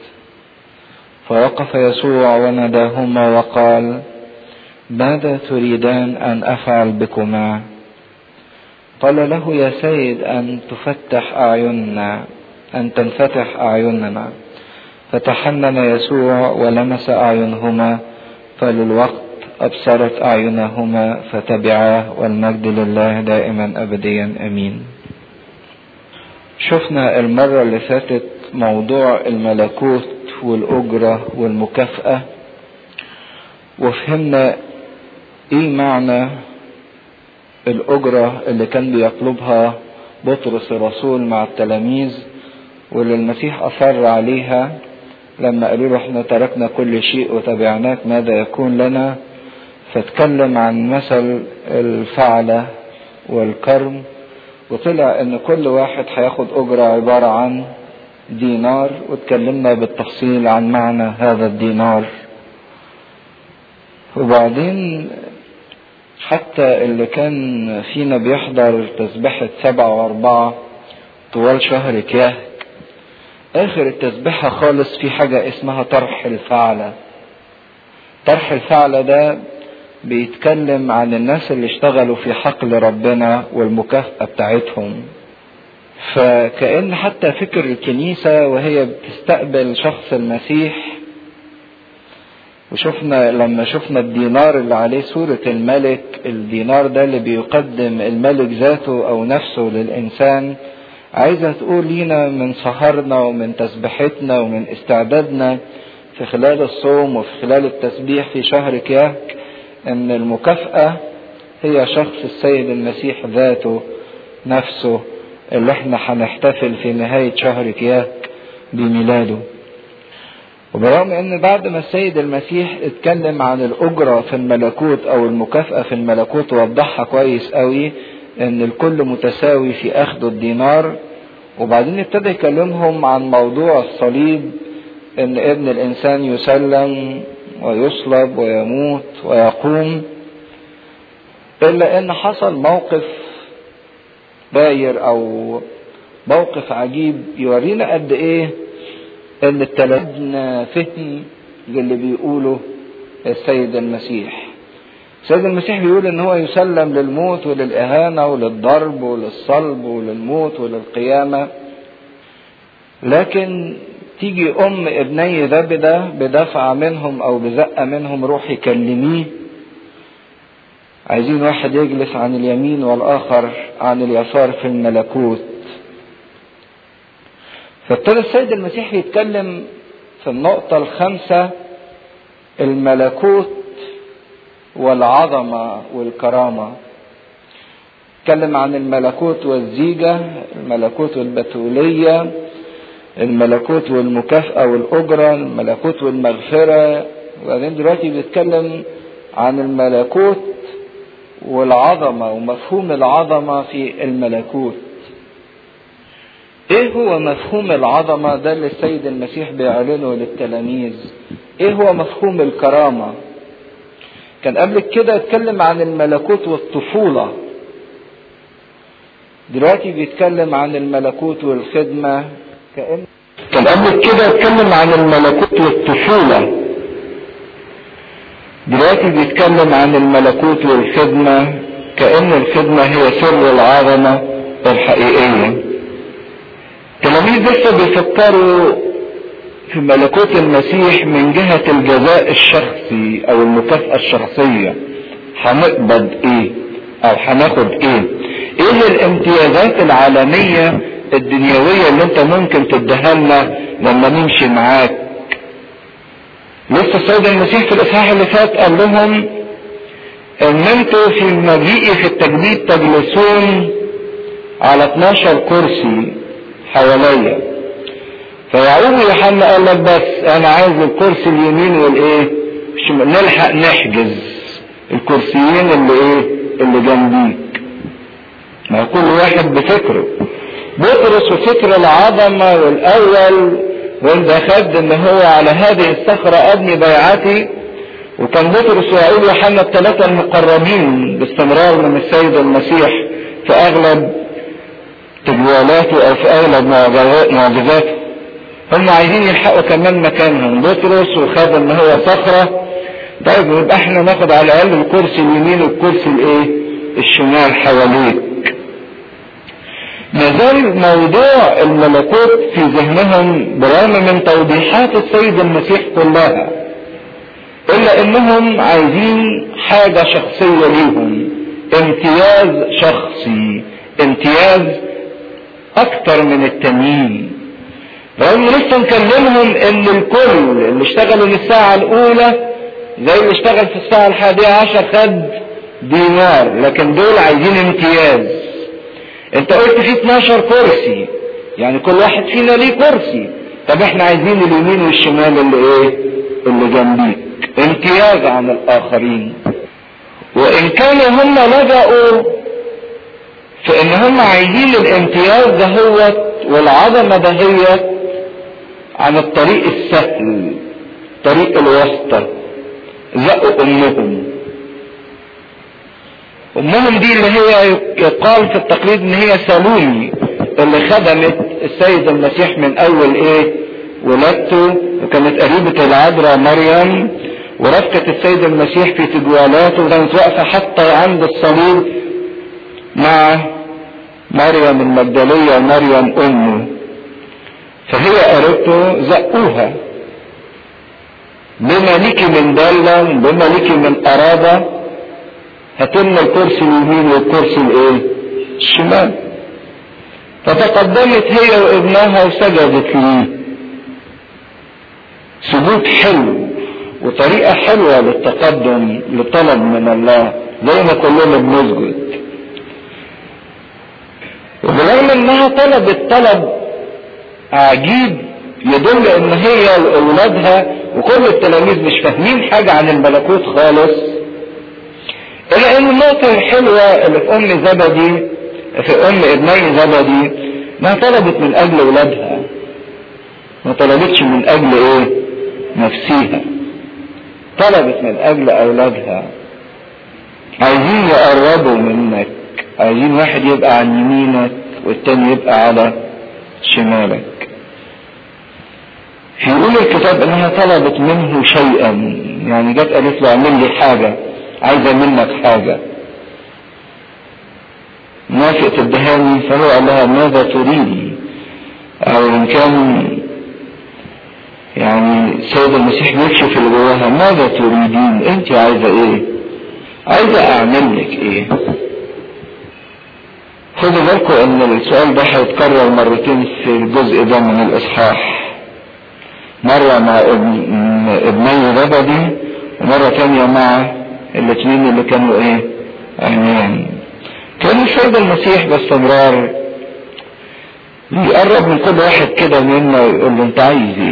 فوقف يسوع وناداهما وقال ماذا تريدان أن أفعل بكما قال له يا سيد أن تفتح أعيننا أن تنفتح أعيننا فتحنن يسوع ولمس أعينهما فللوقت أبصرت أعينهما فتبعاه والمجد لله دائما أبديا أمين شفنا المرة اللي فاتت موضوع الملكوت والأجرة والمكافأة وفهمنا إيه معنى الأجرة اللي كان بيطلبها بطرس الرسول مع التلاميذ واللي المسيح أصر عليها لما قالوا له احنا تركنا كل شيء وتبعناك ماذا يكون لنا فاتكلم عن مثل الفعلة والكرم وطلع ان كل واحد هياخد اجرة عبارة عن دينار واتكلمنا بالتفصيل عن معنى هذا الدينار وبعدين حتى اللي كان فينا بيحضر تسبحة سبعة وأربعة طوال شهر كياه آخر التسبحة خالص في حاجة اسمها طرح الفعلة طرح الفعلة ده بيتكلم عن الناس اللي اشتغلوا في حقل ربنا والمكافأة بتاعتهم فكأن حتى فكر الكنيسة وهي بتستقبل شخص المسيح وشفنا لما شفنا الدينار اللي عليه صورة الملك الدينار ده اللي بيقدم الملك ذاته أو نفسه للإنسان عايزة تقول لينا من سهرنا ومن تسبحتنا ومن استعدادنا في خلال الصوم وفي خلال التسبيح في شهر كياك ان المكافأة هي شخص السيد المسيح ذاته نفسه اللي احنا هنحتفل في نهاية شهر كياك بميلاده وبرغم ان بعد ما السيد المسيح اتكلم عن الاجرة في الملكوت او المكافأة في الملكوت وضحها كويس قوي ان الكل متساوي في اخذ الدينار وبعدين ابتدى يكلمهم عن موضوع الصليب ان ابن الانسان يسلم ويصلب ويموت ويقوم الا ان حصل موقف باير او موقف عجيب يورينا قد ايه ان التلاتنا فهم للي بيقوله السيد المسيح السيد المسيح بيقول ان هو يسلم للموت وللاهانه وللضرب وللصلب وللموت وللقيامه لكن تيجي ام ابني ذبده بدفع منهم او بزقه منهم روحي كلميه عايزين واحد يجلس عن اليمين والاخر عن اليسار في الملكوت فابتدى السيد المسيح يتكلم في النقطه الخامسه الملكوت والعظمه والكرامه اتكلم عن الملكوت والزيجه الملكوت والبتوليه الملكوت والمكافأة والأجرة الملكوت والمغفرة وبعدين دلوقتي بيتكلم عن الملكوت والعظمة ومفهوم العظمة في الملكوت ايه هو مفهوم العظمة ده اللي السيد المسيح بيعلنه للتلاميذ ايه هو مفهوم الكرامة كان قبل كده اتكلم عن الملكوت والطفولة دلوقتي بيتكلم عن الملكوت والخدمة كأن كان قبل كده اتكلم عن الملكوت والطفولة دلوقتي بيتكلم عن الملكوت والخدمة كأن الخدمة هي سر العظمة الحقيقية التلاميذ لسه بيفكروا في ملكوت المسيح من جهة الجزاء الشخصي او المكافأة الشخصية هنقبض ايه او هناخد ايه ايه الامتيازات العالمية الدنيوية اللي انت ممكن تديها لنا لما نمشي معاك لسه السيد المسيح في الاصحاح اللي فات قال لهم ان انتوا في المجيء في التجديد تجلسون على 12 كرسي حواليا فيعقوب ويوحنا قال لك بس انا عايز الكرسي اليمين والايه نلحق نحجز الكرسيين اللي ايه اللي جنبيك ما كل واحد بفكره بطرس وفكر العظمة والاول وانت خد ان هو على هذه الصخرة ابني بيعتي وكان بطرس ويعقوب ويوحنا الثلاثة المقربين باستمرار من السيد المسيح في اغلب تجوالاته او في اغلب معجزاته هم عايزين يلحقوا كمان مكانهم بطرس وخد ان هو صخرة طيب يبقى احنا ناخد على الاقل الكرسي اليمين والكرسي الايه الشمال حواليك ما زال موضوع الملكوت في ذهنهم برغم من توضيحات السيد المسيح كلها الا انهم عايزين حاجة شخصية ليهم امتياز شخصي امتياز اكتر من التانيين رغم لسه نكلمهم ان الكل اللي اشتغلوا للساعة الاولى زي اللي اشتغل في الساعة الحادية عشر خد دينار لكن دول عايزين امتياز انت قلت في 12 كرسي يعني كل واحد فينا ليه كرسي طب احنا عايزين اليمين والشمال اللي ايه اللي جنبيك امتياز عن الاخرين وان كانوا هم لجأوا في ان هم عايزين الامتياز دهوت والعظمه دهيت عن الطريق السهل طريق الواسطه زقوا امهم امهم دي اللي هي يقال في التقليد ان هي سالومي اللي خدمت السيد المسيح من اول ايه ولادته وكانت قريبة العذراء مريم ورفقة السيد المسيح في تجوالاته وكانت واقفة حتى عند الصليب مع مريم المجدلية ومريم امه فهي قريبته زقوها بما ليكي من دالة بما ليكي من قرابة هاتلنا الكرسي اليمين والكرسي الايه الشمال فتقدمت هي وابنها وسجدت ليه سجود حلو وطريقة حلوة للتقدم لطلب من الله زي ما كلنا بنسجد وبرغم انها طلبت طلب عجيب يدل ان هي واولادها وكل التلاميذ مش فاهمين حاجة عن الملكوت خالص الا ان النقطة الحلوة اللي في ام زبدي في ام ابني زبدي ما طلبت من اجل اولادها ما طلبتش من اجل ايه نفسيها طلبت من اجل اولادها عايزين يقربوا منك عايزين واحد يبقى عن يمينك والتاني يبقى على شمالك يقول الكتاب انها طلبت منه شيئا يعني جت قالت له اعمل لي حاجة عايزة منك حاجة موافق تدهاني فهو قال لها ماذا تريدي او ان كان يعني السيد المسيح بيكشف اللي جواها ماذا تريدين انت عايزة ايه عايزة اعمل لك ايه خدوا بالكم ان السؤال ده هيتكرر مرتين في الجزء ده من الاصحاح مرة مع ابن ابني زبدي ومرة تانية مع الاثنين اللي كانوا ايه عميان كان السيد المسيح باستمرار يقرب من كل واحد كده منا ويقول له انت عايز ايه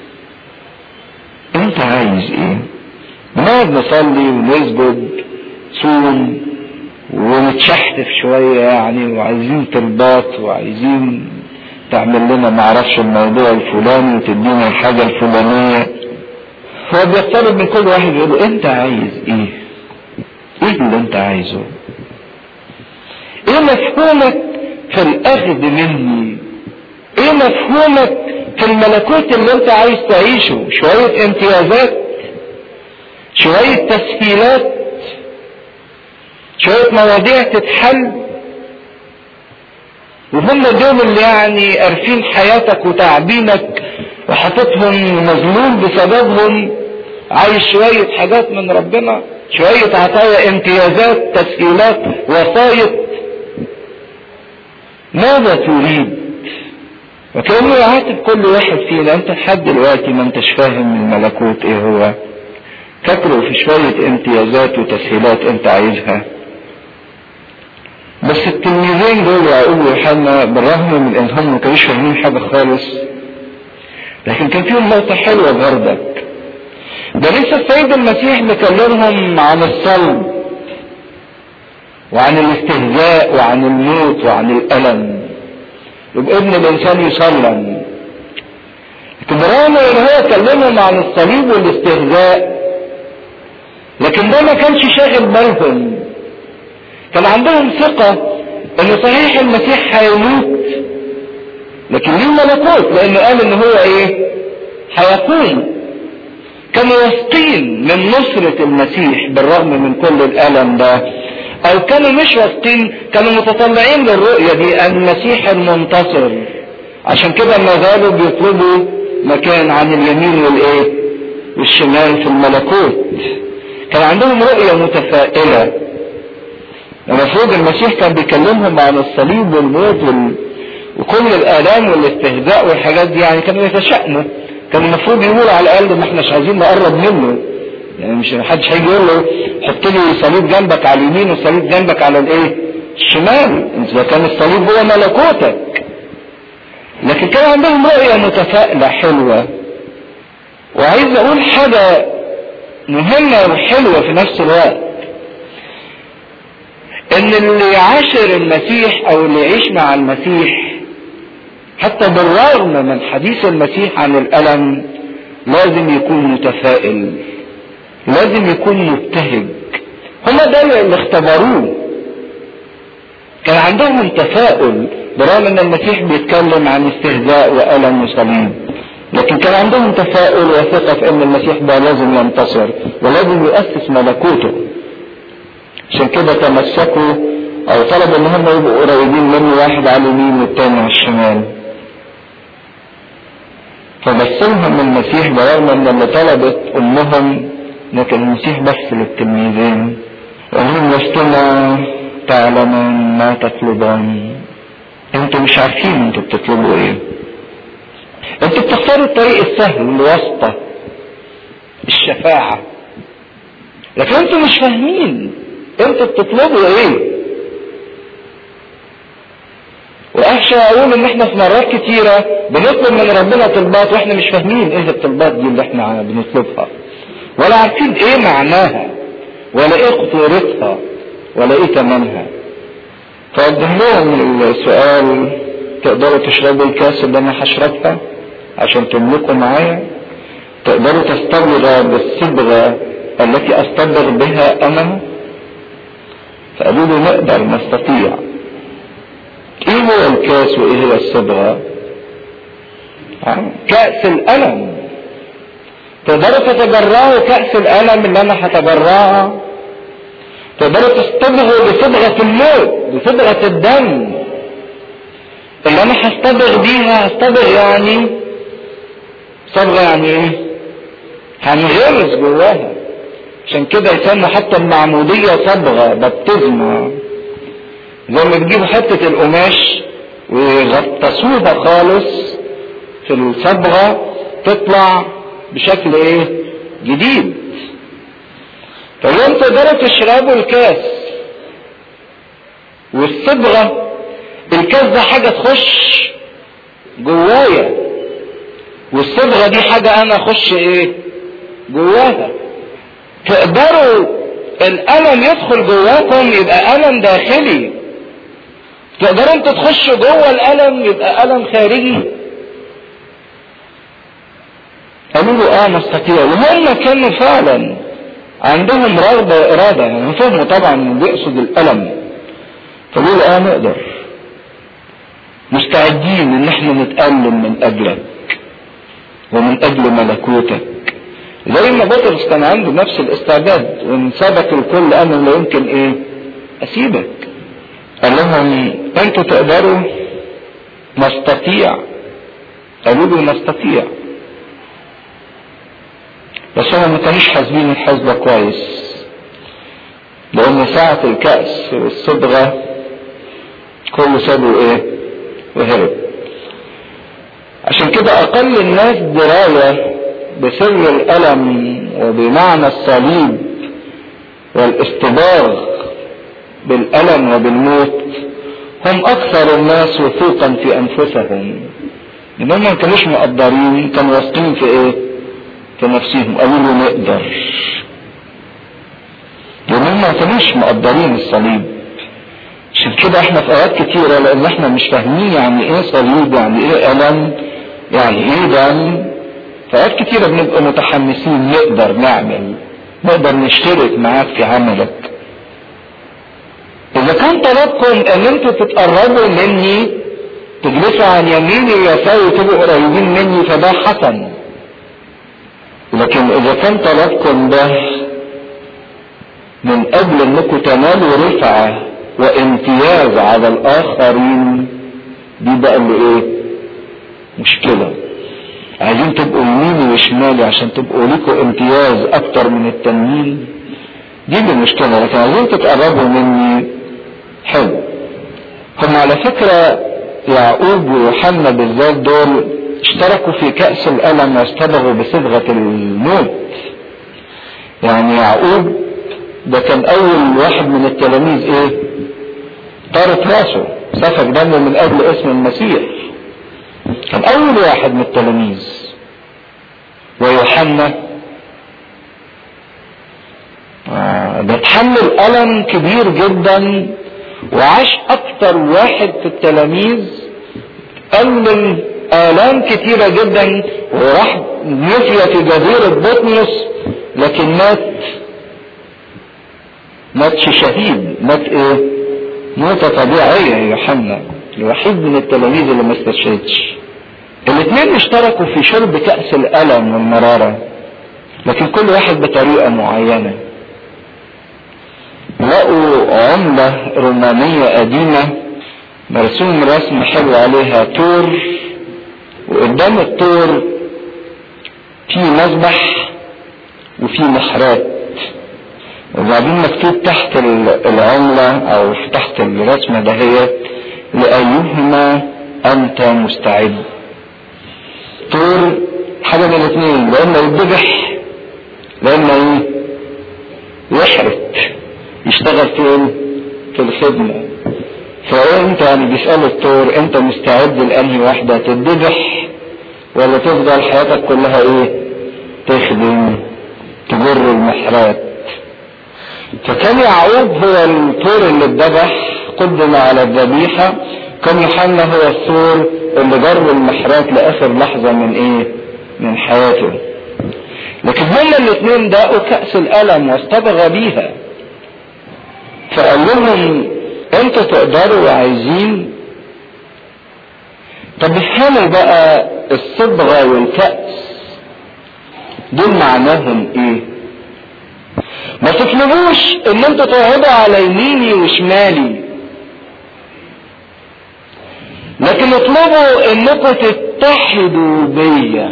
انت عايز ايه نقعد نصلي ونسجد صوم ونتشحتف شوية يعني وعايزين طلبات وعايزين تعمل لنا معرفش الموضوع الفلاني وتدينا الحاجة الفلانية هو بيقترب من كل واحد يقول له انت عايز ايه ايه اللي انت عايزه ايه مفهومك في الاخذ مني ايه مفهومك في الملكوت اللي انت عايز تعيشه شوية امتيازات شوية تسهيلات شوية مواضيع تتحل وهم دول اللي يعني قارفين حياتك وتعبينك وحاططهم مظلوم بسببهم عايز شوية حاجات من ربنا شوية عطايا امتيازات تسهيلات وسايط ماذا تريد وكأنه يعاتب كل واحد فينا انت لحد دلوقتي ما انتش فاهم الملكوت ايه هو فاكره في شوية امتيازات وتسهيلات انت عايزها بس التلميذين دول يعقوب ويوحنا بالرغم من انهم ما كانوش فاهمين حاجه خالص لكن كان فيهم نقطه حلوه بردك ده لسه السيد المسيح مكلمهم عن الصلب وعن الاستهزاء وعن الموت وعن الالم يبقى ابن الانسان يصلم لكن بالرغم ان هو كلمهم عن الصليب والاستهزاء لكن ده ما كانش شاغل بالهم كان عندهم ثقة ان صحيح المسيح هيموت لكن ليه ملكوت لانه قال ان هو ايه هيقوم كانوا واثقين من نصرة المسيح بالرغم من كل الالم ده او كانوا مش واثقين كانوا متطلعين للرؤية دي ان المسيح المنتصر عشان كده ما زالوا بيطلبوا مكان عن اليمين والايه والشمال في الملكوت كان عندهم رؤية متفائلة المفروض المسيح كان بيكلمهم عن الصليب والموت وال... وكل الآلام والاستهزاء والحاجات دي يعني كانوا يتشائموا كان المفروض يقولوا على الأقل ما احناش عايزين نقرب منه يعني مش محدش هيجي يقول له حط لي صليب جنبك على اليمين وصليب جنبك على الايه؟ الشمال اذا كان الصليب هو ملكوتك لكن كان عندهم رؤية متفائلة حلوة وعايز اقول حاجة مهمة وحلوة في نفس الوقت ان اللي يعاشر المسيح او اللي يعيش مع المسيح حتى بالرغم من حديث المسيح عن الالم لازم يكون متفائل لازم يكون مبتهج هما ده اللي اختبروه كان عندهم تفاؤل برغم ان المسيح بيتكلم عن استهزاء والم وصليب لكن كان عندهم تفاؤل وثقة في ان المسيح ده لازم ينتصر ولازم يؤسس ملكوته عشان كده تمسكوا او طلبوا ان هم يبقوا قريبين منه واحد على اليمين والتاني على الشمال فبسمهم المسيح برغم ان اللي طلبت امهم لكن المسيح بس للتلميذين وهم لستما تعلمون ما تطلبان انتوا مش عارفين انتوا بتطلبوا ايه انتوا بتختاروا الطريق السهل الواسطة الشفاعة لكن انتوا مش فاهمين انتوا بتطلبوا ايه واخشى اقول ان احنا في مرات كتيرة بنطلب من ربنا طلبات واحنا مش فاهمين ايه الطلبات دي اللي احنا بنطلبها ولا عارفين ايه معناها ولا ايه خطورتها ولا ايه ثمنها فوضح لهم السؤال تقدروا تشربوا الكاس اللي انا هشربها عشان تملكوا معايا تقدروا تستبغى بالصبغة التي استبغ بها انا فقالوا له نقدر نستطيع ايه هو الكاس وايه هي الصبغة كأس الألم تقدروا تتجرعوا كأس الألم اللي أنا هتجرعها تقدروا تصطبغوا بصبغة الموت بصبغة الدم اللي أنا هصطبغ بيها هصطبغ يعني صبغة يعني إيه؟ هنغرس جواها عشان كده يسمى حتى المعمودية صبغة بابتزمة زي ما بيجيبوا حتة القماش ويغطسوها خالص في الصبغة تطلع بشكل ايه جديد فاليوم تقدروا تشربوا الكاس والصبغة الكاس ده حاجة تخش جوايا والصبغة دي حاجة انا اخش ايه جواها تقدروا الالم يدخل جواكم يبقى الم داخلي تقدروا انتوا تخشوا جوه الالم يبقى الم خارجي قالوا له اه نستطيع وهم كانوا فعلا عندهم رغبه واراده يعني فهموا طبعا انه بيقصد الالم فقالوا له اه نقدر مستعدين ان احنا نتالم من اجلك ومن اجل ملكوتك زي ما بطرس كان عنده نفس الاستعداد وان سبق الكل انا لا يمكن ايه اسيبك قال لهم انتوا تقدروا نستطيع قالوا له نستطيع بس هم ما كانوش حاسبين الحسبة كويس لان ساعة الكأس والصبغة كله سابوا ايه وهرب عشان كده اقل الناس دراية بسر الالم وبمعنى الصليب والاستباغ بالالم وبالموت هم اكثر الناس وثوقا في انفسهم لانهم ما كانوش مقدرين كانوا واثقين في ايه في نفسهم قالوا له نقدر لانهم ما كانوش مقدرين الصليب عشان كده احنا في اوقات كتيره لان احنا مش فاهمين يعني ايه صليب يعني ايه الم يعني ايه دم في اوقات كتيره بنبقى متحمسين نقدر نعمل نقدر نشترك معاك في عملك اذا كان طلبكم ان انتوا تتقربوا مني تجلسوا عن يميني ويساري وتبقوا قريبين مني فده حسن لكن اذا كان طلبكم ده من اجل انكم تنالوا رفعة وامتياز على الاخرين دي بقى اللي ايه مشكلة عايزين تبقوا يميني وشمالي عشان تبقوا لكم امتياز اكتر من التانيين دي اللي المشكلة لكن عايزين تتقربوا مني حلو هم على فكرة يعقوب ويوحنا بالذات دول اشتركوا في كأس الألم واصطبغوا بصبغة الموت يعني يعقوب ده كان أول واحد من التلاميذ إيه؟ طارت راسه سفك دمه من أجل اسم المسيح كان أول واحد من التلاميذ ويوحنا آه ده تحمل ألم كبير جدا وعاش أكتر واحد في التلاميذ ألم آلام كتيرة جدا وراح نفي في جزيرة بطنس لكن مات ماتش شهيد مات ايه موتة طبيعية يا يوحنا الوحيد من التلاميذ اللي ما استشهدش الاثنين اشتركوا في شرب كأس الألم والمرارة لكن كل واحد بطريقة معينة لقوا عملة رومانية قديمة مرسوم رسم حلو عليها طور وقدام الطور في مذبح وفي محرات وبعدين مكتوب تحت العملة او تحت الرسمة دهيت لأيهما أنت مستعد طور حاجة من الاثنين لا إما يتذبح لا إما إيه يحرق يشتغل فين في الخدمة فأنت يعني بيسأل الطور أنت مستعد لأنهي واحدة تتذبح ولا تفضل حياتك كلها إيه تخدم تجر المحرات فكان يعقوب هو الطور اللي اتذبح قدم على الذبيحة كان يوحنا هو الثور اللي جر المحرات لاخر لحظة من ايه من حياته لكن هما الاثنين داقوا كأس الألم واصطبغ بيها فقال لهم انتوا تقدروا وعايزين طب افهموا بقى الصبغة والكأس دول معناهم ايه ما تطلبوش ان انتوا تقعدوا على يميني وشمالي لكن اطلبوا انكم تتحدوا بيا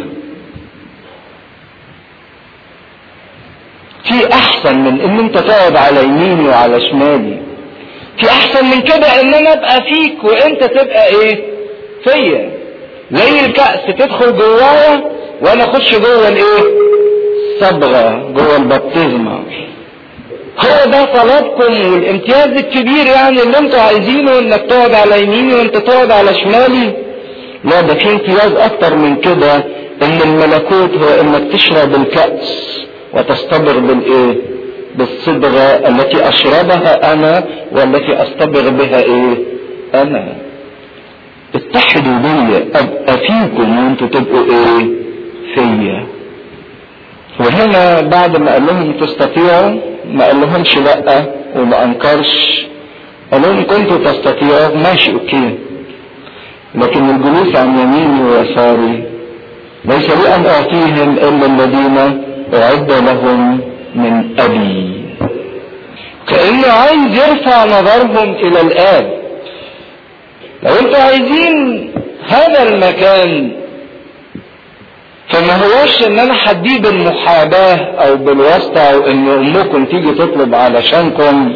في احسن من ان انت تقعد على يميني وعلى شمالي في احسن من كده ان انا ابقى فيك وانت تبقى ايه فيا زي الكأس تدخل جوايا وانا اخش جوه الايه صبغة جوه البطيزمة هو ده طلبكم والامتياز الكبير يعني اللي انتوا عايزينه انك تقعد على يميني وانت تقعد على شمالي لا ده في امتياز اكتر من كده ان الملكوت هو انك تشرب الكأس وتصطبغ بالايه بالصبغة التي اشربها انا والتي اصطبغ بها ايه انا اتحدوا بيا ابقى فيكم وانتوا تبقوا ايه فيا وهنا بعد ما قال لهم تستطيعوا ما قال لهمش لا وما انكرش قال لهم كنتوا تستطيعوا ماشي اوكي لكن الجلوس عن يميني ويساري ليس لي ان اعطيهم الا الذين اعد لهم من ابي كانه عايز يرفع نظرهم الى الاب لو انتوا عايزين هذا المكان فما هوش ان انا حديه بالمحاباة او بالواسطة او ان امكم تيجي تطلب علشانكم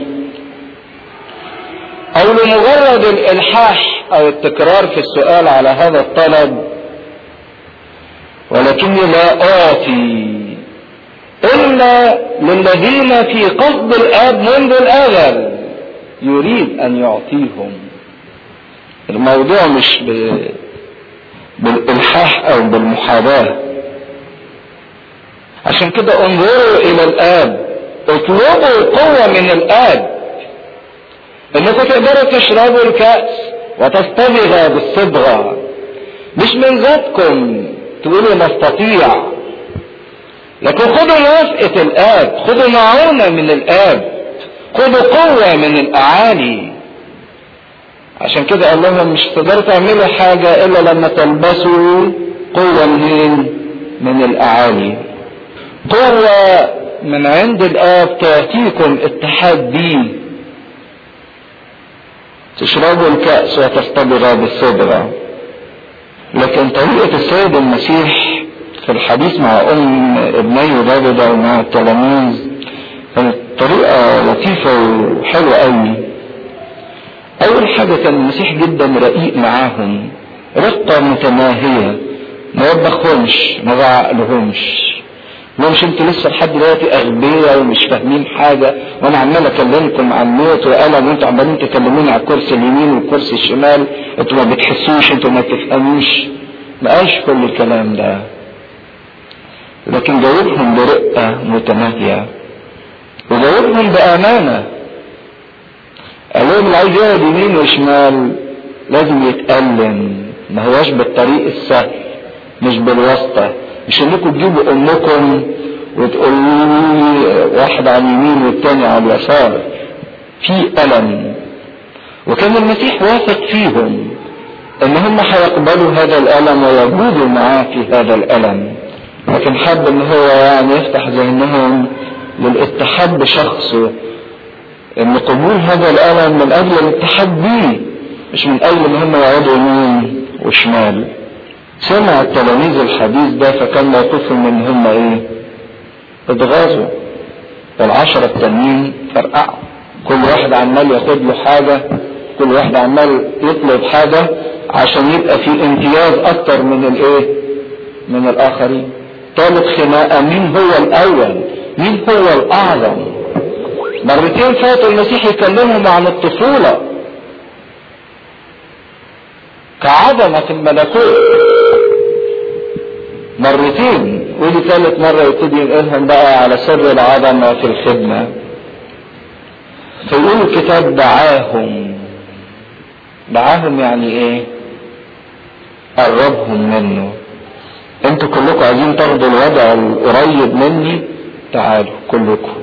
او لمجرد الالحاح او التكرار في السؤال على هذا الطلب ولكني لا اعطي الا للذين في قصد الاب منذ الازل يريد ان يعطيهم الموضوع مش ب... بالالحاح او بالمحاباة عشان كده انظروا الى الاب اطلبوا قوة من الاب انكم تقدروا تشربوا الكأس وتصطبغ بالصبغة مش من ذاتكم تقولوا نستطيع لكن خدوا موافقة الاب خدوا معونة من الاب خدوا قوة من الاعالي عشان كده قال لهم مش تقدروا تعملوا حاجة الا لما تلبسوا قوة منين من الاعالي قوة من عند الاب تعطيكم اتحاد بيه تشربوا الكأس وتصطبغوا بالصبغة لكن طريقة السيد المسيح في الحديث مع ام ابني داود ومع التلاميذ كانت طريقة لطيفة وحلوة قوي اول حاجة كان المسيح جدا رقيق معاهم رقة متناهية ما يوبخهمش ما زعقلهمش مش انتوا لسه لحد دلوقتي اغبياء ومش فاهمين حاجه وانا عمال اكلمكم عن موت والم وانتوا عمالين تكلموني على الكرسي اليمين والكرسي الشمال انتوا ما بتحسوش انتوا ما تفهموش ما قالش كل الكلام ده لكن جاوبهم برقه متناهيه وجاوبهم بامانه قال لهم اللي عايز يقعد يمين وشمال لازم يتألم ما هواش بالطريق السهل مش بالواسطة مش انكم تجيبوا امكم وتقولوا لي واحد على اليمين والتاني على اليسار في ألم وكان المسيح واثق فيهم ان هم هيقبلوا هذا الالم ويجودوا معاه في هذا الالم لكن حب ان هو يعني يفتح ذهنهم للاتحاد بشخصه ان قبول هذا الالم من اجل الاتحاد بيه مش من اجل ان هم يقعدوا يمين وشمال سمع التلاميذ الحديث ده فكان موقفهم ان هم ايه اتغاظوا والعشرة التانيين فرقعوا كل واحد عمال ياخد له حاجة كل واحد عمال يطلب حاجة عشان يبقى في امتياز اكتر من الايه من الاخرين طالب خناقة مين هو الاول مين هو الاعظم مرتين فاتوا المسيح يكلمهم عن الطفولة كعظمة الملكوت مرتين ودي ثالث مرة يبتدي ينقلهم بقى على سر العظمة في الخدمة فيقول الكتاب دعاهم دعاهم يعني ايه قربهم منه انتوا كلكم عايزين تاخدوا الوضع القريب مني تعالوا كلكم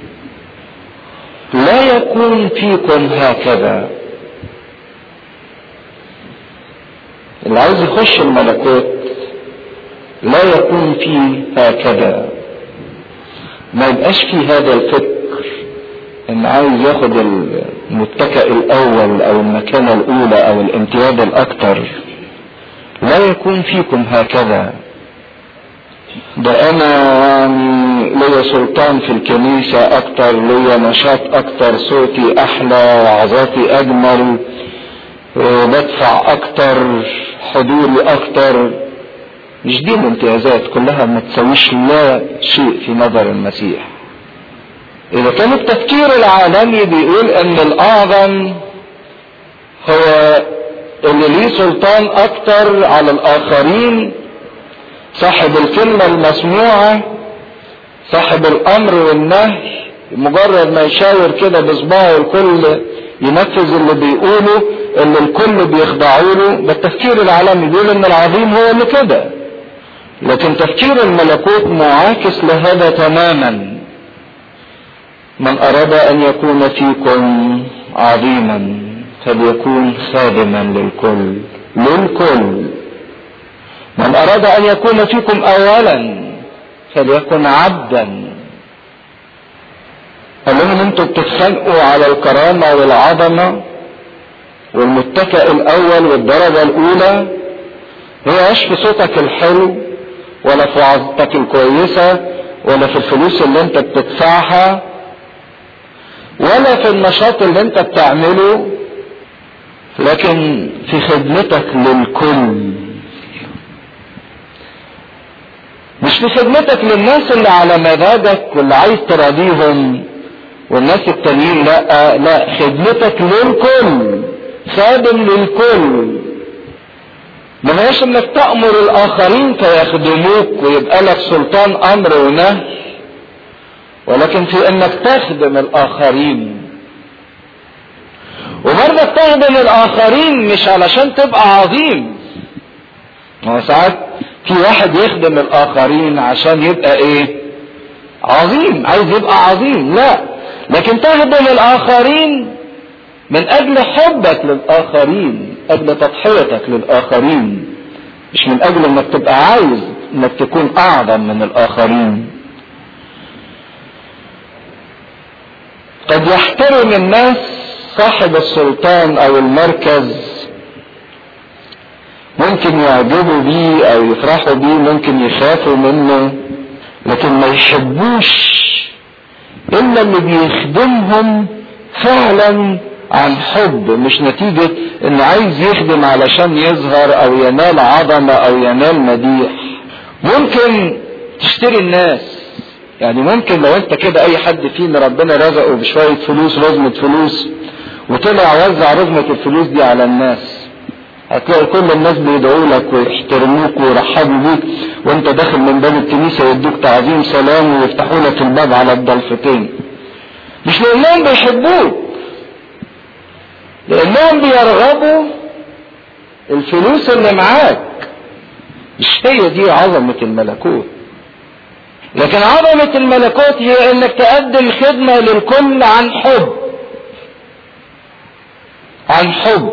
لا يكون فيكم هكذا اللي عايز يخش الملكوت لا يكون فيه هكذا ما يبقاش فيه هذا الفكر ان عايز ياخد المتكئ الاول او المكانة الاولى او الامتياز الاكثر لا يكون فيكم هكذا ده انا يعني ليا سلطان في الكنيسة اكتر ليا نشاط اكتر صوتي احلى وعظاتي اجمل بدفع اكتر حضوري اكتر مش دي الامتيازات كلها ما تسويش لا شيء في نظر المسيح اذا كان التفكير العالمي بيقول ان الاعظم هو اللي ليه سلطان اكتر على الاخرين صاحب الكلمة المسموعة صاحب الامر والنهي مجرد ما يشاور كده بصباعه الكل ينفذ اللي بيقوله اللي الكل بيخضعوا له ده التفكير العالمي بيقول ان العظيم هو اللي كده لكن تفكير الملكوت معاكس لهذا تماما من اراد ان يكون فيكم عظيما فليكون خادما للكل للكل من اراد ان يكون فيكم اولا فليكن عبدا قال لهم انتوا بتتخانقوا على الكرامه والعظمه والمتكئ الاول والدرجه الاولى هي مش في صوتك الحلو ولا في وعظتك الكويسه ولا في الفلوس اللي انت بتدفعها ولا في النشاط اللي انت بتعمله لكن في خدمتك للكل مش في خدمتك للناس اللي على مزاجك واللي عايز تراضيهم والناس التانيين لا لا خدمتك للكل خادم للكل ما هيش انك تأمر الاخرين فيخدموك ويبقى لك سلطان امر ونهي ولكن في انك تخدم الاخرين وبرضك تخدم الاخرين مش علشان تبقى عظيم هو ساعات في واحد يخدم الاخرين عشان يبقى ايه عظيم عايز يبقى عظيم لا لكن تخدم الاخرين من اجل حبك للاخرين اجل تضحيتك للاخرين مش من اجل انك تبقى عايز انك تكون اعظم من الاخرين قد يحترم الناس صاحب السلطان او المركز ممكن يعجبوا بيه او يفرحوا بيه ممكن يخافوا منه لكن ما يحبوش الا اللي بيخدمهم فعلا عن حب مش نتيجة انه عايز يخدم علشان يظهر او ينال عظمة او ينال مديح ممكن تشتري الناس يعني ممكن لو انت كده اي حد فينا ربنا رزقه بشوية فلوس رزمة فلوس وطلع وزع رزمة الفلوس دي على الناس هتلاقي كل الناس بيدعوا لك ويحترموك ويرحبوا بيك وانت داخل من باب الكنيسة يدوك تعظيم سلام ويفتحوا لك الباب على الضلفتين مش لانهم بيحبوك لانهم بيرغبوا الفلوس اللي معاك مش هي دي عظمة الملكوت لكن عظمة الملكوت هي انك تقدم خدمة للكل عن حب عن حب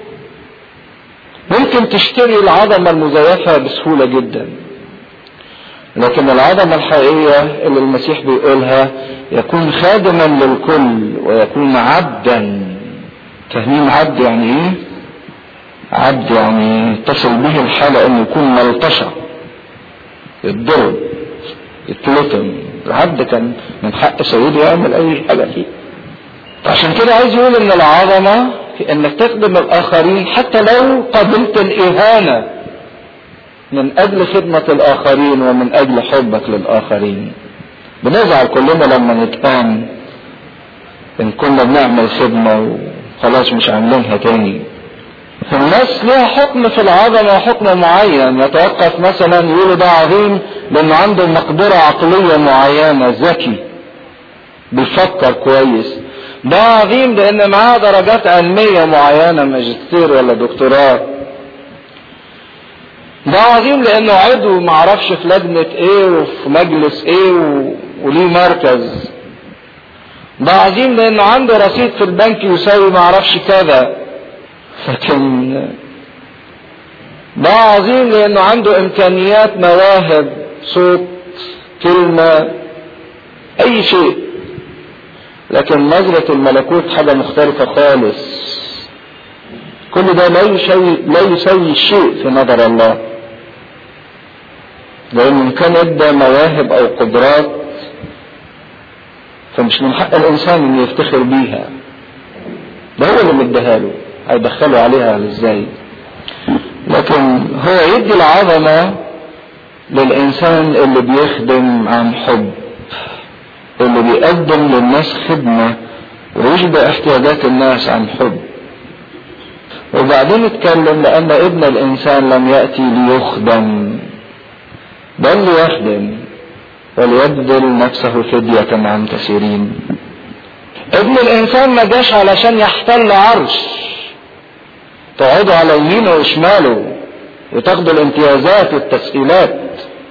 ممكن تشتري العظمة المزيفة بسهولة جدا لكن العظمة الحقيقية اللي المسيح بيقولها يكون خادما للكل ويكون عبدا فاهمين عبد يعني ايه عبد يعني تصل به الحالة انه يكون ملطشة يتضرب يتلطم العبد كان من حق سيده يعمل اي حاجة فيه عشان كده عايز يقول ان العظمة في انك تخدم الاخرين حتى لو قبلت الاهانة من اجل خدمة الاخرين ومن اجل حبك للاخرين بنزعل كلنا لما نتقام ان كنا بنعمل خدمة وخلاص مش عاملينها تاني فالناس ليها حكم في العظمة حكم معين يتوقف مثلا يقولوا ده عظيم لانه عنده مقدرة عقلية معينة ذكي بيفكر كويس ده عظيم لان معاه درجات علمية معينة ماجستير ولا دكتوراه ده عظيم لانه عضو معرفش في لجنة ايه وفي مجلس ايه و... وليه مركز ده عظيم لانه عنده رصيد في البنك يساوي معرفش كذا لكن ده عظيم لانه عنده امكانيات مواهب صوت كلمة اي شيء لكن نظرة الملكوت حاجة مختلفة خالص كل ده لا يسوي لا يسوي شيء في نظر الله لأن كان ادى مواهب أو قدرات فمش من حق الإنسان إنه يفتخر بيها ده هو اللي مديها له هيدخله عليها ازاي لكن هو يدي العظمة للإنسان اللي بيخدم عن حب اللي بيقدم للناس خدمة ويشبع احتياجات الناس عن حب وبعدين اتكلم لأن ابن الإنسان لم يأتي ليخدم بل ليخدم وليبذل نفسه فدية عن كثيرين ابن الإنسان ما جاش علشان يحتل عرش تقعدوا على يمينه وشماله وتاخدوا الامتيازات والتسهيلات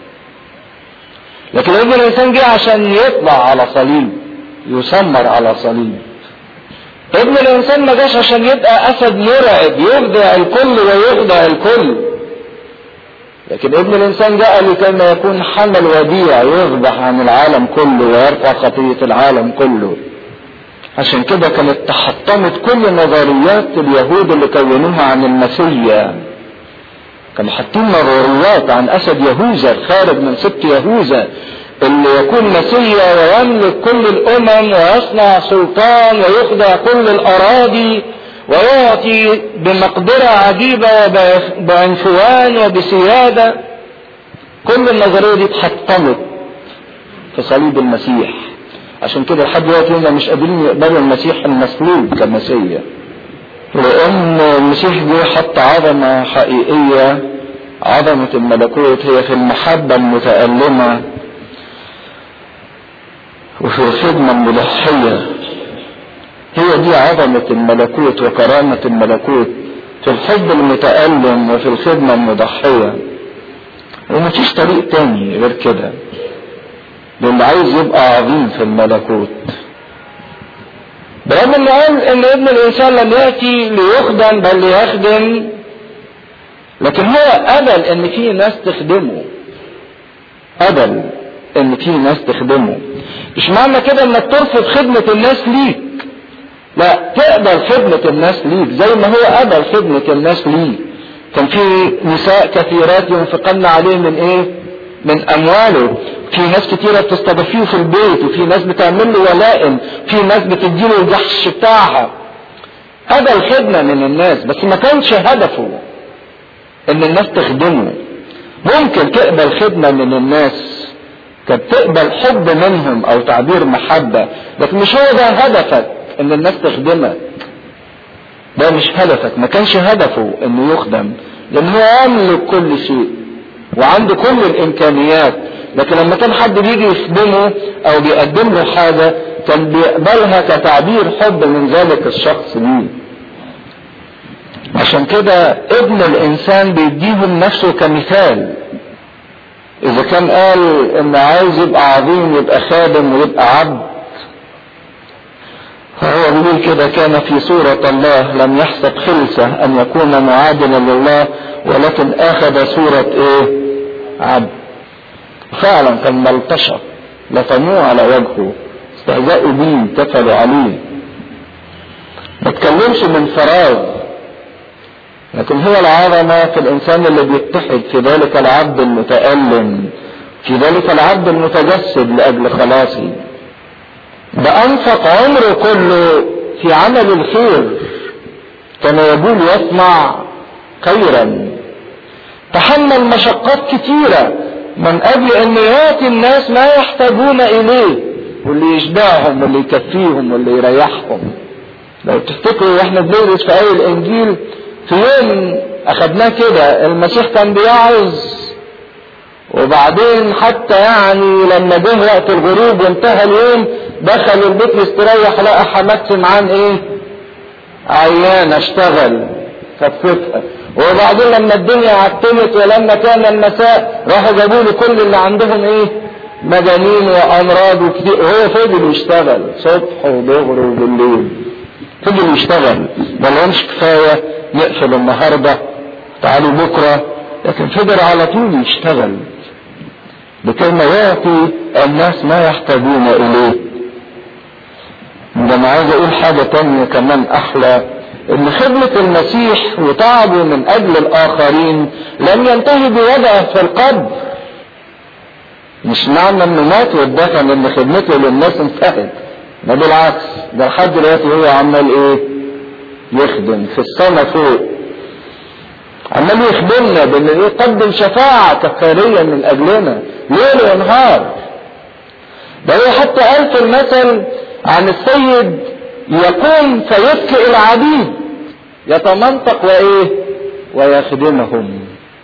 لكن ابن الانسان جه عشان يطلع على صليب يسمر على صليب ابن الانسان ما جاش عشان يبقى اسد مرعب يخدع الكل ويخدع الكل لكن ابن الانسان جاء لكي يكون حمل وديع يذبح عن العالم كله ويرفع خطيه العالم كله عشان كده كانت تحطمت كل نظريات اليهود اللي كونوها عن المسيا كانوا حاطين نظريات عن اسد يهوذا الخارج من سبط يهوذا اللي يكون مسيا ويملك كل الامم ويصنع سلطان ويخضع كل الاراضي ويعطي بمقدرة عجيبة وبعنفوان وبسيادة كل النظرية دي اتحطمت في صليب المسيح عشان كده لحد دلوقتي هم مش قادرين يقبلوا المسيح المصلوب كمسيا لان المسيح جه حط عظمه حقيقيه عظمه الملكوت هي في المحبه المتالمه وفي الخدمه المضحيه هي دي عظمه الملكوت وكرامه الملكوت في الحب المتالم وفي الخدمه المضحيه ومفيش طريق تاني غير كده للي عايز يبقى عظيم في الملكوت برغم انه قال ان ابن الانسان لم ياتي ليخدم بل ليخدم لكن هو قبل ان في ناس تخدمه قبل ان في ناس تخدمه مش معنى كده انك ترفض خدمة الناس ليك لا تقبل خدمة الناس ليك زي ما هو قبل خدمة الناس ليك كان في نساء كثيرات ينفقن عليه من ايه من امواله في ناس كتيرة بتستضيفيه في البيت وفي ناس بتعمل له ولائم في ناس بتديله الجحش بتاعها هذا الخدمة من الناس بس ما كانش هدفه ان الناس تخدمه ممكن تقبل خدمة من الناس كانت تقبل حب منهم او تعبير محبة لكن مش هو ده هدفك ان الناس تخدمك ده مش هدفك ما كانش هدفه انه يخدم لان هو يملك كل شيء وعنده كل الامكانيات لكن لما كان حد بيجي يخدمه او بيقدم له حاجه كان بيقبلها كتعبير حب من ذلك الشخص ليه عشان كده ابن الانسان بيديهم نفسه كمثال اذا كان قال ان عايز يبقى عظيم يبقى خادم ويبقى عبد فهو هو بيقول كده كان في صورة الله لم يحسب خلسة ان يكون معادلا لله ولكن اخذ صورة ايه عبد فعلا كان ملطشة لطموه على وجهه استهزأوا بيه كفلوا عليه ما تكلمش من فراغ لكن هو العظمة في الإنسان اللي بيتحد في ذلك العبد المتألم في ذلك العبد المتجسد لأجل خلاصي ده أنفق عمره كله في عمل الخير كان يقول يصنع خيرا تحمل مشقات كتيرة من أجل أن يعطي الناس ما يحتاجون إليه واللي يشبعهم واللي يكفيهم واللي يريحهم لو تفتكروا واحنا بندرس في اول الانجيل في يوم اخدناه كده المسيح كان بيعظ وبعدين حتى يعني لما جه وقت الغروب وانتهى اليوم دخل البيت يستريح لقى حماد سمعان ايه عيان اشتغل خفتها وبعدين لما الدنيا عتمت ولما كان المساء راحوا جابوا له كل اللي عندهم ايه مجانين وامراض وكتير هو فضل يشتغل صبح وظهر وبالليل فضل يشتغل ما لهمش كفايه نقفل النهارده تعالوا بكره لكن فضل على طول يشتغل لكي ما يعطي الناس ما يحتاجون اليه ده انا عايز اقول حاجه تانية كمان احلى ان خدمة المسيح وتعبه من اجل الاخرين لم ينتهي بوضعه في القبر مش معنى انه مات واتدفن ان خدمته للناس انتهت ده بالعكس ده لحد دلوقتي هو عمال ايه يخدم في السماء فوق عمال يخدمنا بانه يقدم شفاعة كفارية من اجلنا ليل ونهار ده هو حتى قال في المثل عن السيد يقوم فيبكي العبيد يتمنطق وايه ويخدمهم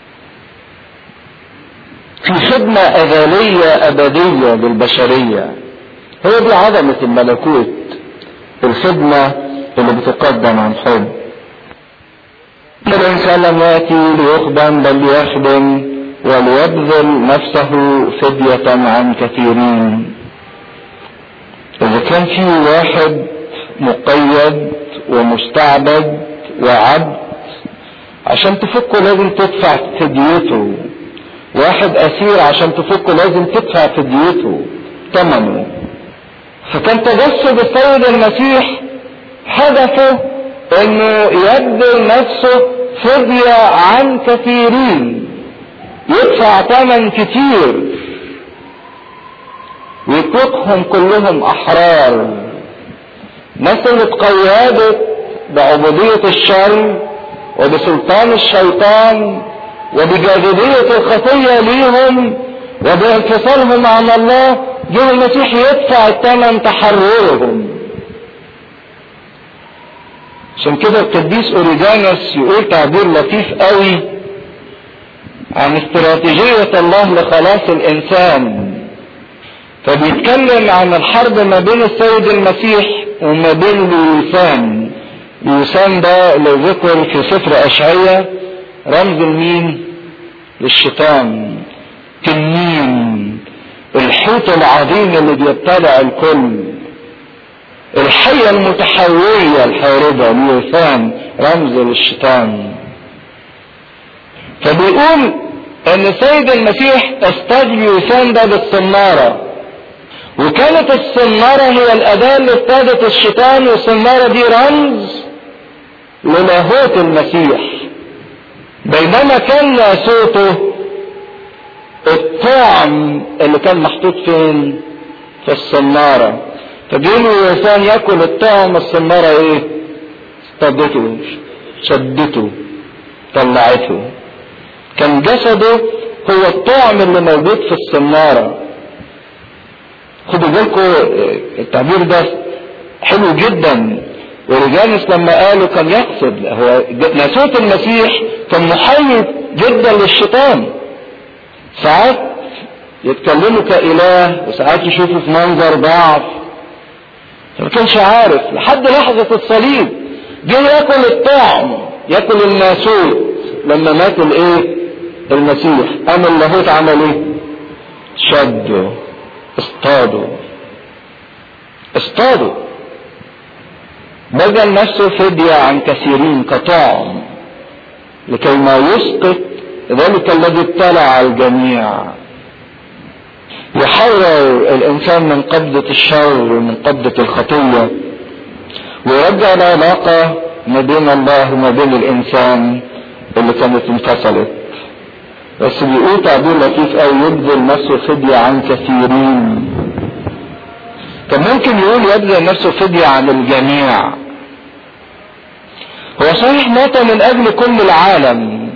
في خدمة أزلية أبدية للبشرية هي دي عظمة الملكوت الخدمة اللي بتقدم عن حب الإنسان لم يأتي ليخدم بل ليخدم وليبذل نفسه فدية عن كثيرين إذا كان في واحد مقيد ومستعبد وعبد عشان تفكه لازم تدفع فديته واحد اسير عشان تفكه لازم تدفع فديته ثمنه فكان تجسد السيد المسيح هدفه انه يبذل نفسه فدية عن كثيرين يدفع ثمن كتير ويطلقهم كلهم احرار ناس اللي اتقيدت بعبودية الشر وبسلطان الشيطان وبجاذبية الخطية ليهم وبانفصالهم عن الله جه المسيح يدفع الثمن تحررهم عشان كده القديس اوريجانوس يقول تعبير لطيف قوي عن استراتيجية الله لخلاص الانسان فبيتكلم عن الحرب ما بين السيد المسيح وما بين لوسان لوسان ده لو ذكر في سفر اشعية رمز لمين للشيطان تنين الحوت العظيم اللي بيبتلع الكل الحية المتحولية الحاربة لوثان رمز للشيطان فبيقول ان السيد المسيح اصطاد لوثان ده بالصنارة وكانت الصنارة هي الأداة اللي اصطادت الشيطان والصنارة دي رمز للاهوت المسيح بينما كان صوته الطعم اللي كان محطوط فين في الصنارة فبيقولوا الإنسان ياكل الطعم الصنارة ايه اصطادته شدته طلعته كان جسده هو الطعم اللي موجود في الصنارة خدوا بالكم التعبير ده حلو جدا ورجانس لما قالوا كان يقصد هو ناسوت المسيح كان محيط جدا للشيطان ساعات يتكلموا كإله وساعات يشوفوا في منظر ضعف فما كانش عارف لحد لحظة الصليب جه ياكل الطعم ياكل الناسوت لما مات الايه المسيح قام اللاهوت عمل ايه شده اصطاده اصطاده بذل نفسه فدية عن كثيرين كطعم لكي ما يسقط ذلك الذي ابتلع على الجميع يحرر الانسان من قبضة الشر ومن قبضة الخطية ويرجع العلاقة ما بين الله وما بين الانسان اللي كانت انفصلت بس بيقول تعبير لطيف قوي يبذل نفسه فدية عن كثيرين كان ممكن يقول يبذل نفسه فدية عن الجميع هو صحيح مات من اجل كل العالم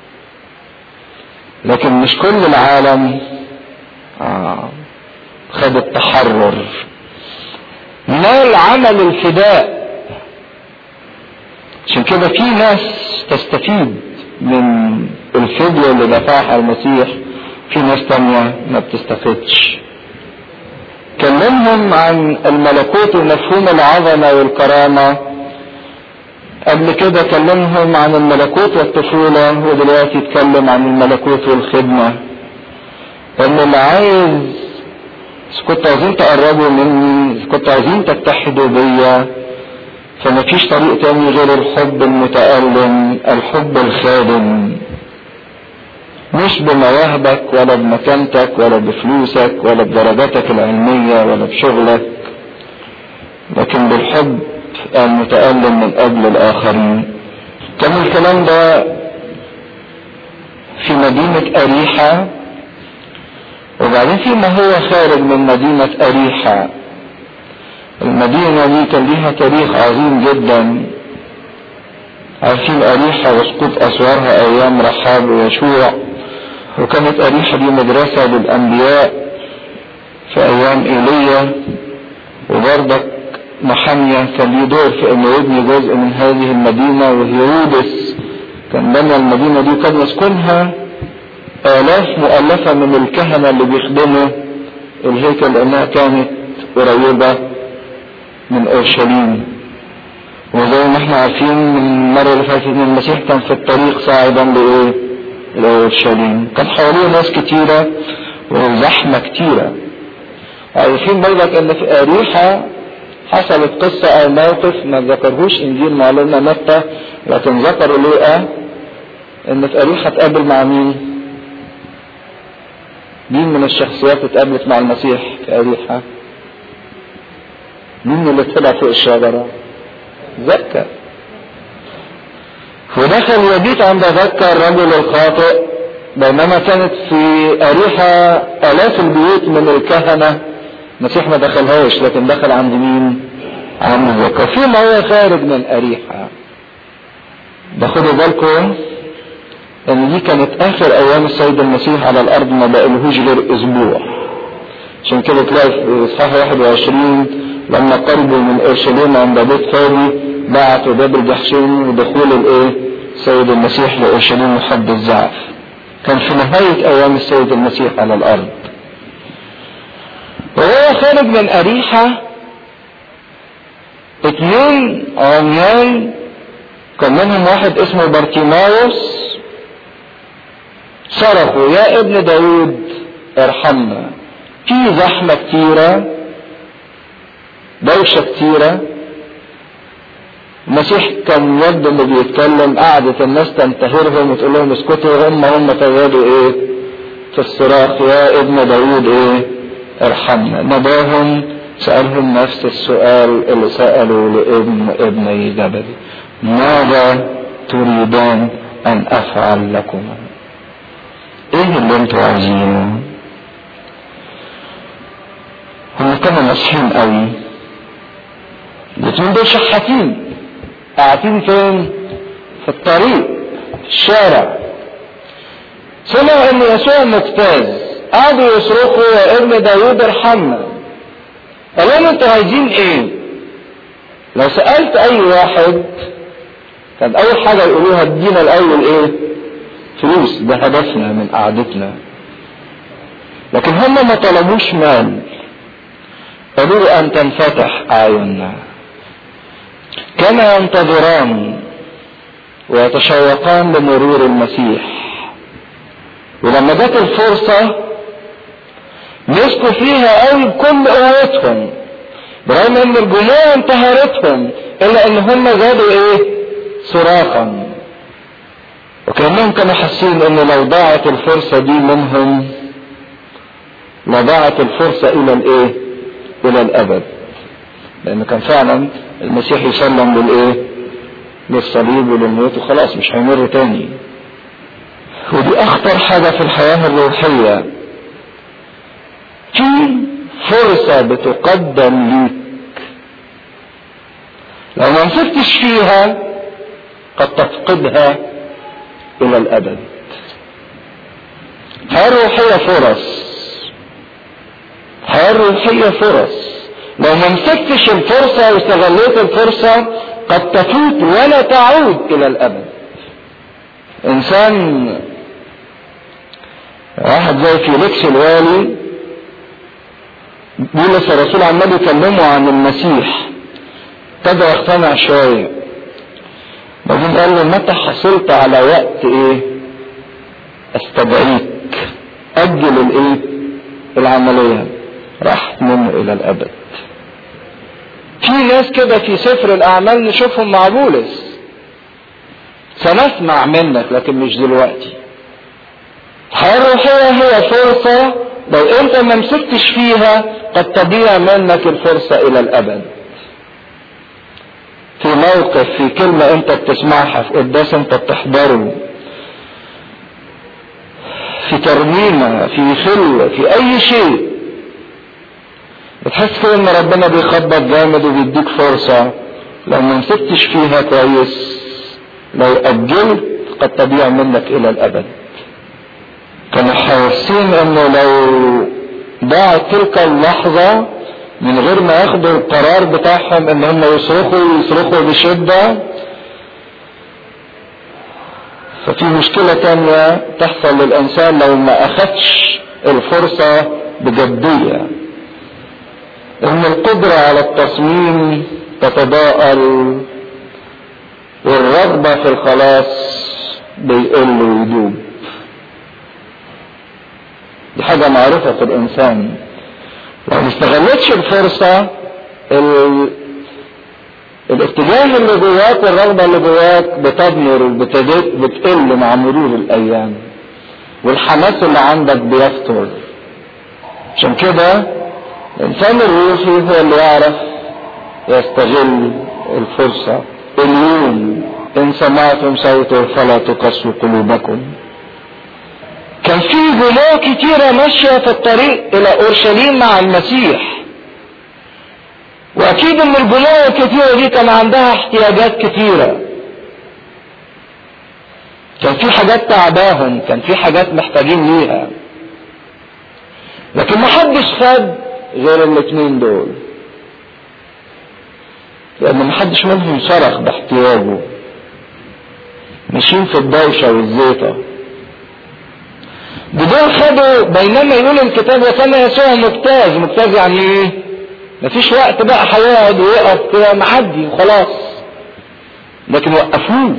لكن مش كل العالم آه خد التحرر نال عمل الفداء عشان كده في ناس تستفيد من الفدية اللي دفعها المسيح في ناس تانية ما بتستفدش كلمهم عن الملكوت ومفهوم العظمة والكرامة قبل كده كلمهم عن الملكوت والطفولة ودلوقتي يتكلم عن الملكوت والخدمة ان اللي عايز كنتوا عايزين تقربوا مني كنتوا عايزين تتحدوا بيا فمفيش طريق تاني غير الحب المتألم الحب الخادم مش بمواهبك ولا بمكانتك ولا بفلوسك ولا بدرجاتك العلمية ولا بشغلك لكن بالحب المتألم من أجل الآخرين كان الكلام ده في مدينة أريحة وبعدين في ما هو خارج من مدينة أريحة المدينة دي كان ليها تاريخ عظيم جدا عارفين أريحة وسقوط أسوارها أيام رحاب ويشوع وكانت أريحة دي مدرسة للأنبياء في أيام إيليا وبرضك محمية كان ليه دور في انه يبني جزء من هذه المدينة وهيرودس كان بنى المدينة دي كان يسكنها آلاف مؤلفة من الكهنة اللي بيخدموا الهيكل لأنها كانت قريبة من أورشليم وزي ما احنا عارفين من المرة اللي فاتت ان المسيح كان في الطريق صاعدا لإيه؟ لأورشليم كان حواليه ناس كتيرة وزحمة كتيرة عارفين برضك ان في أريحة حصلت قصة او موقف ما ذكرهوش انجيل معلومنا متى لكن ذكر لوقا ان في اريحة اتقابل مع مين مين من الشخصيات اتقابلت مع المسيح في اريحة مين اللي طلع فوق الشجرة زكى ودخل يبيت عند زكى الرجل الخاطئ بينما كانت في أريحة آلاف البيوت من الكهنة المسيح ما دخلهاش لكن دخل عند مين عند زكا في ما هو خارج من أريحة ده خدوا بالكم ان دي كانت اخر ايام السيد المسيح على الارض ما بقالهوش غير اسبوع عشان كده تلاقي في اصحاح 21 لما قربوا من اورشليم عند بيت فادي بعتوا باب الجحشين ودخول الايه السيد المسيح لاورشليم وحب الزعف كان في نهاية ايام السيد المسيح على الارض وهو خارج من أريحة اتنين عميان كان منهم واحد اسمه بارتيماوس صرخوا يا ابن داود ارحمنا في زحمة كتيرة دوشة كتيرة المسيح كان يبدو انه بيتكلم قعدت الناس تنتهرهم وتقول لهم اسكتوا هم هم تزادوا ايه في الصراخ يا ابن داود ايه ارحمنا نباهم سألهم نفس السؤال اللي سألوا لابن ابني جبل ماذا تريدان ان افعل لكما ايه اللي انتوا عايزينه هم كانوا ناصحين قوي الاتنين دول شحاتين قاعدين فين في الطريق في الشارع سمعوا ان يسوع مجتاز قعدوا يصرخوا يا ابن داوود ارحمنا قالوا لهم انتوا عايزين ايه لو سألت اي واحد كان اول حاجة يقولوها ادينا الاول ايه فلوس ده هدفنا من قعدتنا لكن هم ما طلبوش مال قالوا ان تنفتح اعيننا كما ينتظران ويتشوقان لمرور المسيح ولما جت الفرصة مسكوا فيها قوي بكل قوتهم برغم ان الجموع انتهرتهم الا ان هم زادوا ايه صراخا وكانهم كانوا حاسين ان لو ضاعت الفرصة دي منهم لضاعت الفرصة الى الايه الى الابد لان كان فعلا المسيح يسلم للايه للصليب وللموت وخلاص مش هيمر تاني ودي اخطر حاجة في الحياة الروحية في فرصة بتقدم ليك لو ما مسكتش فيها قد تفقدها الى الابد الحياة الروحية فرص الحياة الروحية فرص لو ما مسكتش الفرصة واستغليت الفرصة قد تفوت ولا تعود الى الابد انسان واحد زي فيليكس الوالي بولس الرسول عمال يكلمه عن المسيح ابتدى يقتنع شوية بعدين قال له متى حصلت على وقت ايه استدعيك اجل الايه العملية راحت منه الى الابد في ناس كده في سفر الاعمال نشوفهم مع بولس سنسمع منك لكن مش دلوقتي الحياة الروحية هي فرصة لو انت ما مسكتش فيها قد تضيع منك الفرصة الى الابد في موقف في كلمة انت بتسمعها في قداس انت بتحضره في ترنيمة في خلوة في اي شيء بتحس كده ان ربنا بيخبط جامد وبيديك فرصة لو ما مسكتش فيها كويس لو اجلت قد تضيع منك الى الابد كانوا حاسين انه لو ضاعت تلك اللحظة من غير ما ياخدوا القرار بتاعهم ان هم يصرخوا ويصرخوا بشدة ففي مشكلة تانية تحصل للانسان لو ما اخدش الفرصة بجدية ان القدرة على التصميم تتضاءل والرغبة في الخلاص بيقل ويدوب دي حاجة معروفة في الإنسان لو ما استغلتش الفرصة ال... الاتجاه اللي جواك والرغبة اللي جواك بتضمر وبتقل مع مرور الأيام والحماس اللي عندك بيفتر عشان كده الإنسان الروحي هو اللي يعرف يستغل الفرصة اليوم إن سمعتم صوته فلا تقسوا قلوبكم كان في جموع كتيرة ماشية في الطريق إلى أورشليم مع المسيح وأكيد إن الجموع الكتيرة دي كان عندها احتياجات كتيرة كان في حاجات تعباهم كان في حاجات محتاجين ليها لكن محدش خد غير الاثنين دول لأن محدش منهم صرخ باحتياجه ماشيين في الدوشة والزيطة بدون خدوا بينما يقول الكتاب وكان يسوع مجتاز مجتاز يعني ايه مفيش وقت بقى هيقعد ويقف كده معدي وخلاص لكن وقفوه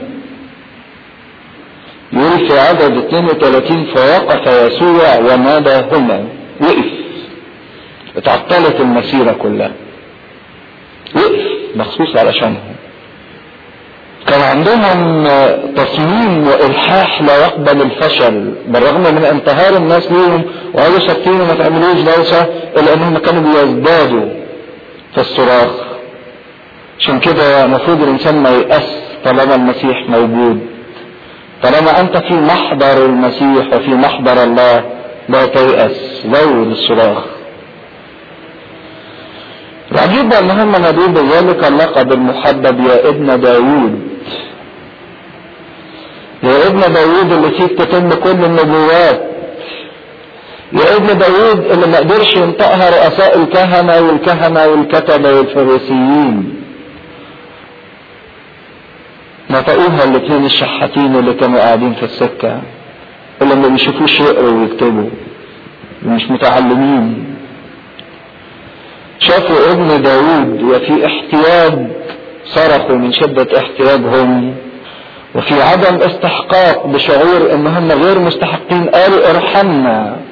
يقول في عدد 32 فوقف يسوع وناداهما وقف اتعطلت المسيرة كلها وقف مخصوص علشانهم كان عندهم تصميم والحاح لا يقبل الفشل بالرغم من انتهار الناس ليهم وقالوا ساكتين وما تعملوش دوشه الا انهم كانوا بيزدادوا في الصراخ عشان كده المفروض الانسان ما ييأس طالما المسيح موجود طالما انت في محضر المسيح وفي محضر الله لا تيأس زود الصراخ العجيب ان هم نادوا بذلك اللقب المحبب يا ابن داوود يا ابن داوود اللي فيك تتم كل النبوات يا ابن داوود اللي ما قدرش ينطقها رؤساء الكهنة والكهنة والكتبة والفريسيين نطقوها الاثنين الشحاتين اللي كانوا قاعدين في السكة اللي ما بيشوفوش يقروا ويكتبوا ومش متعلمين شافوا ابن داود وفي احتياج صرخوا من شدة احتياجهم وفي عدم استحقاق بشعور ان هم غير مستحقين قالوا ارحمنا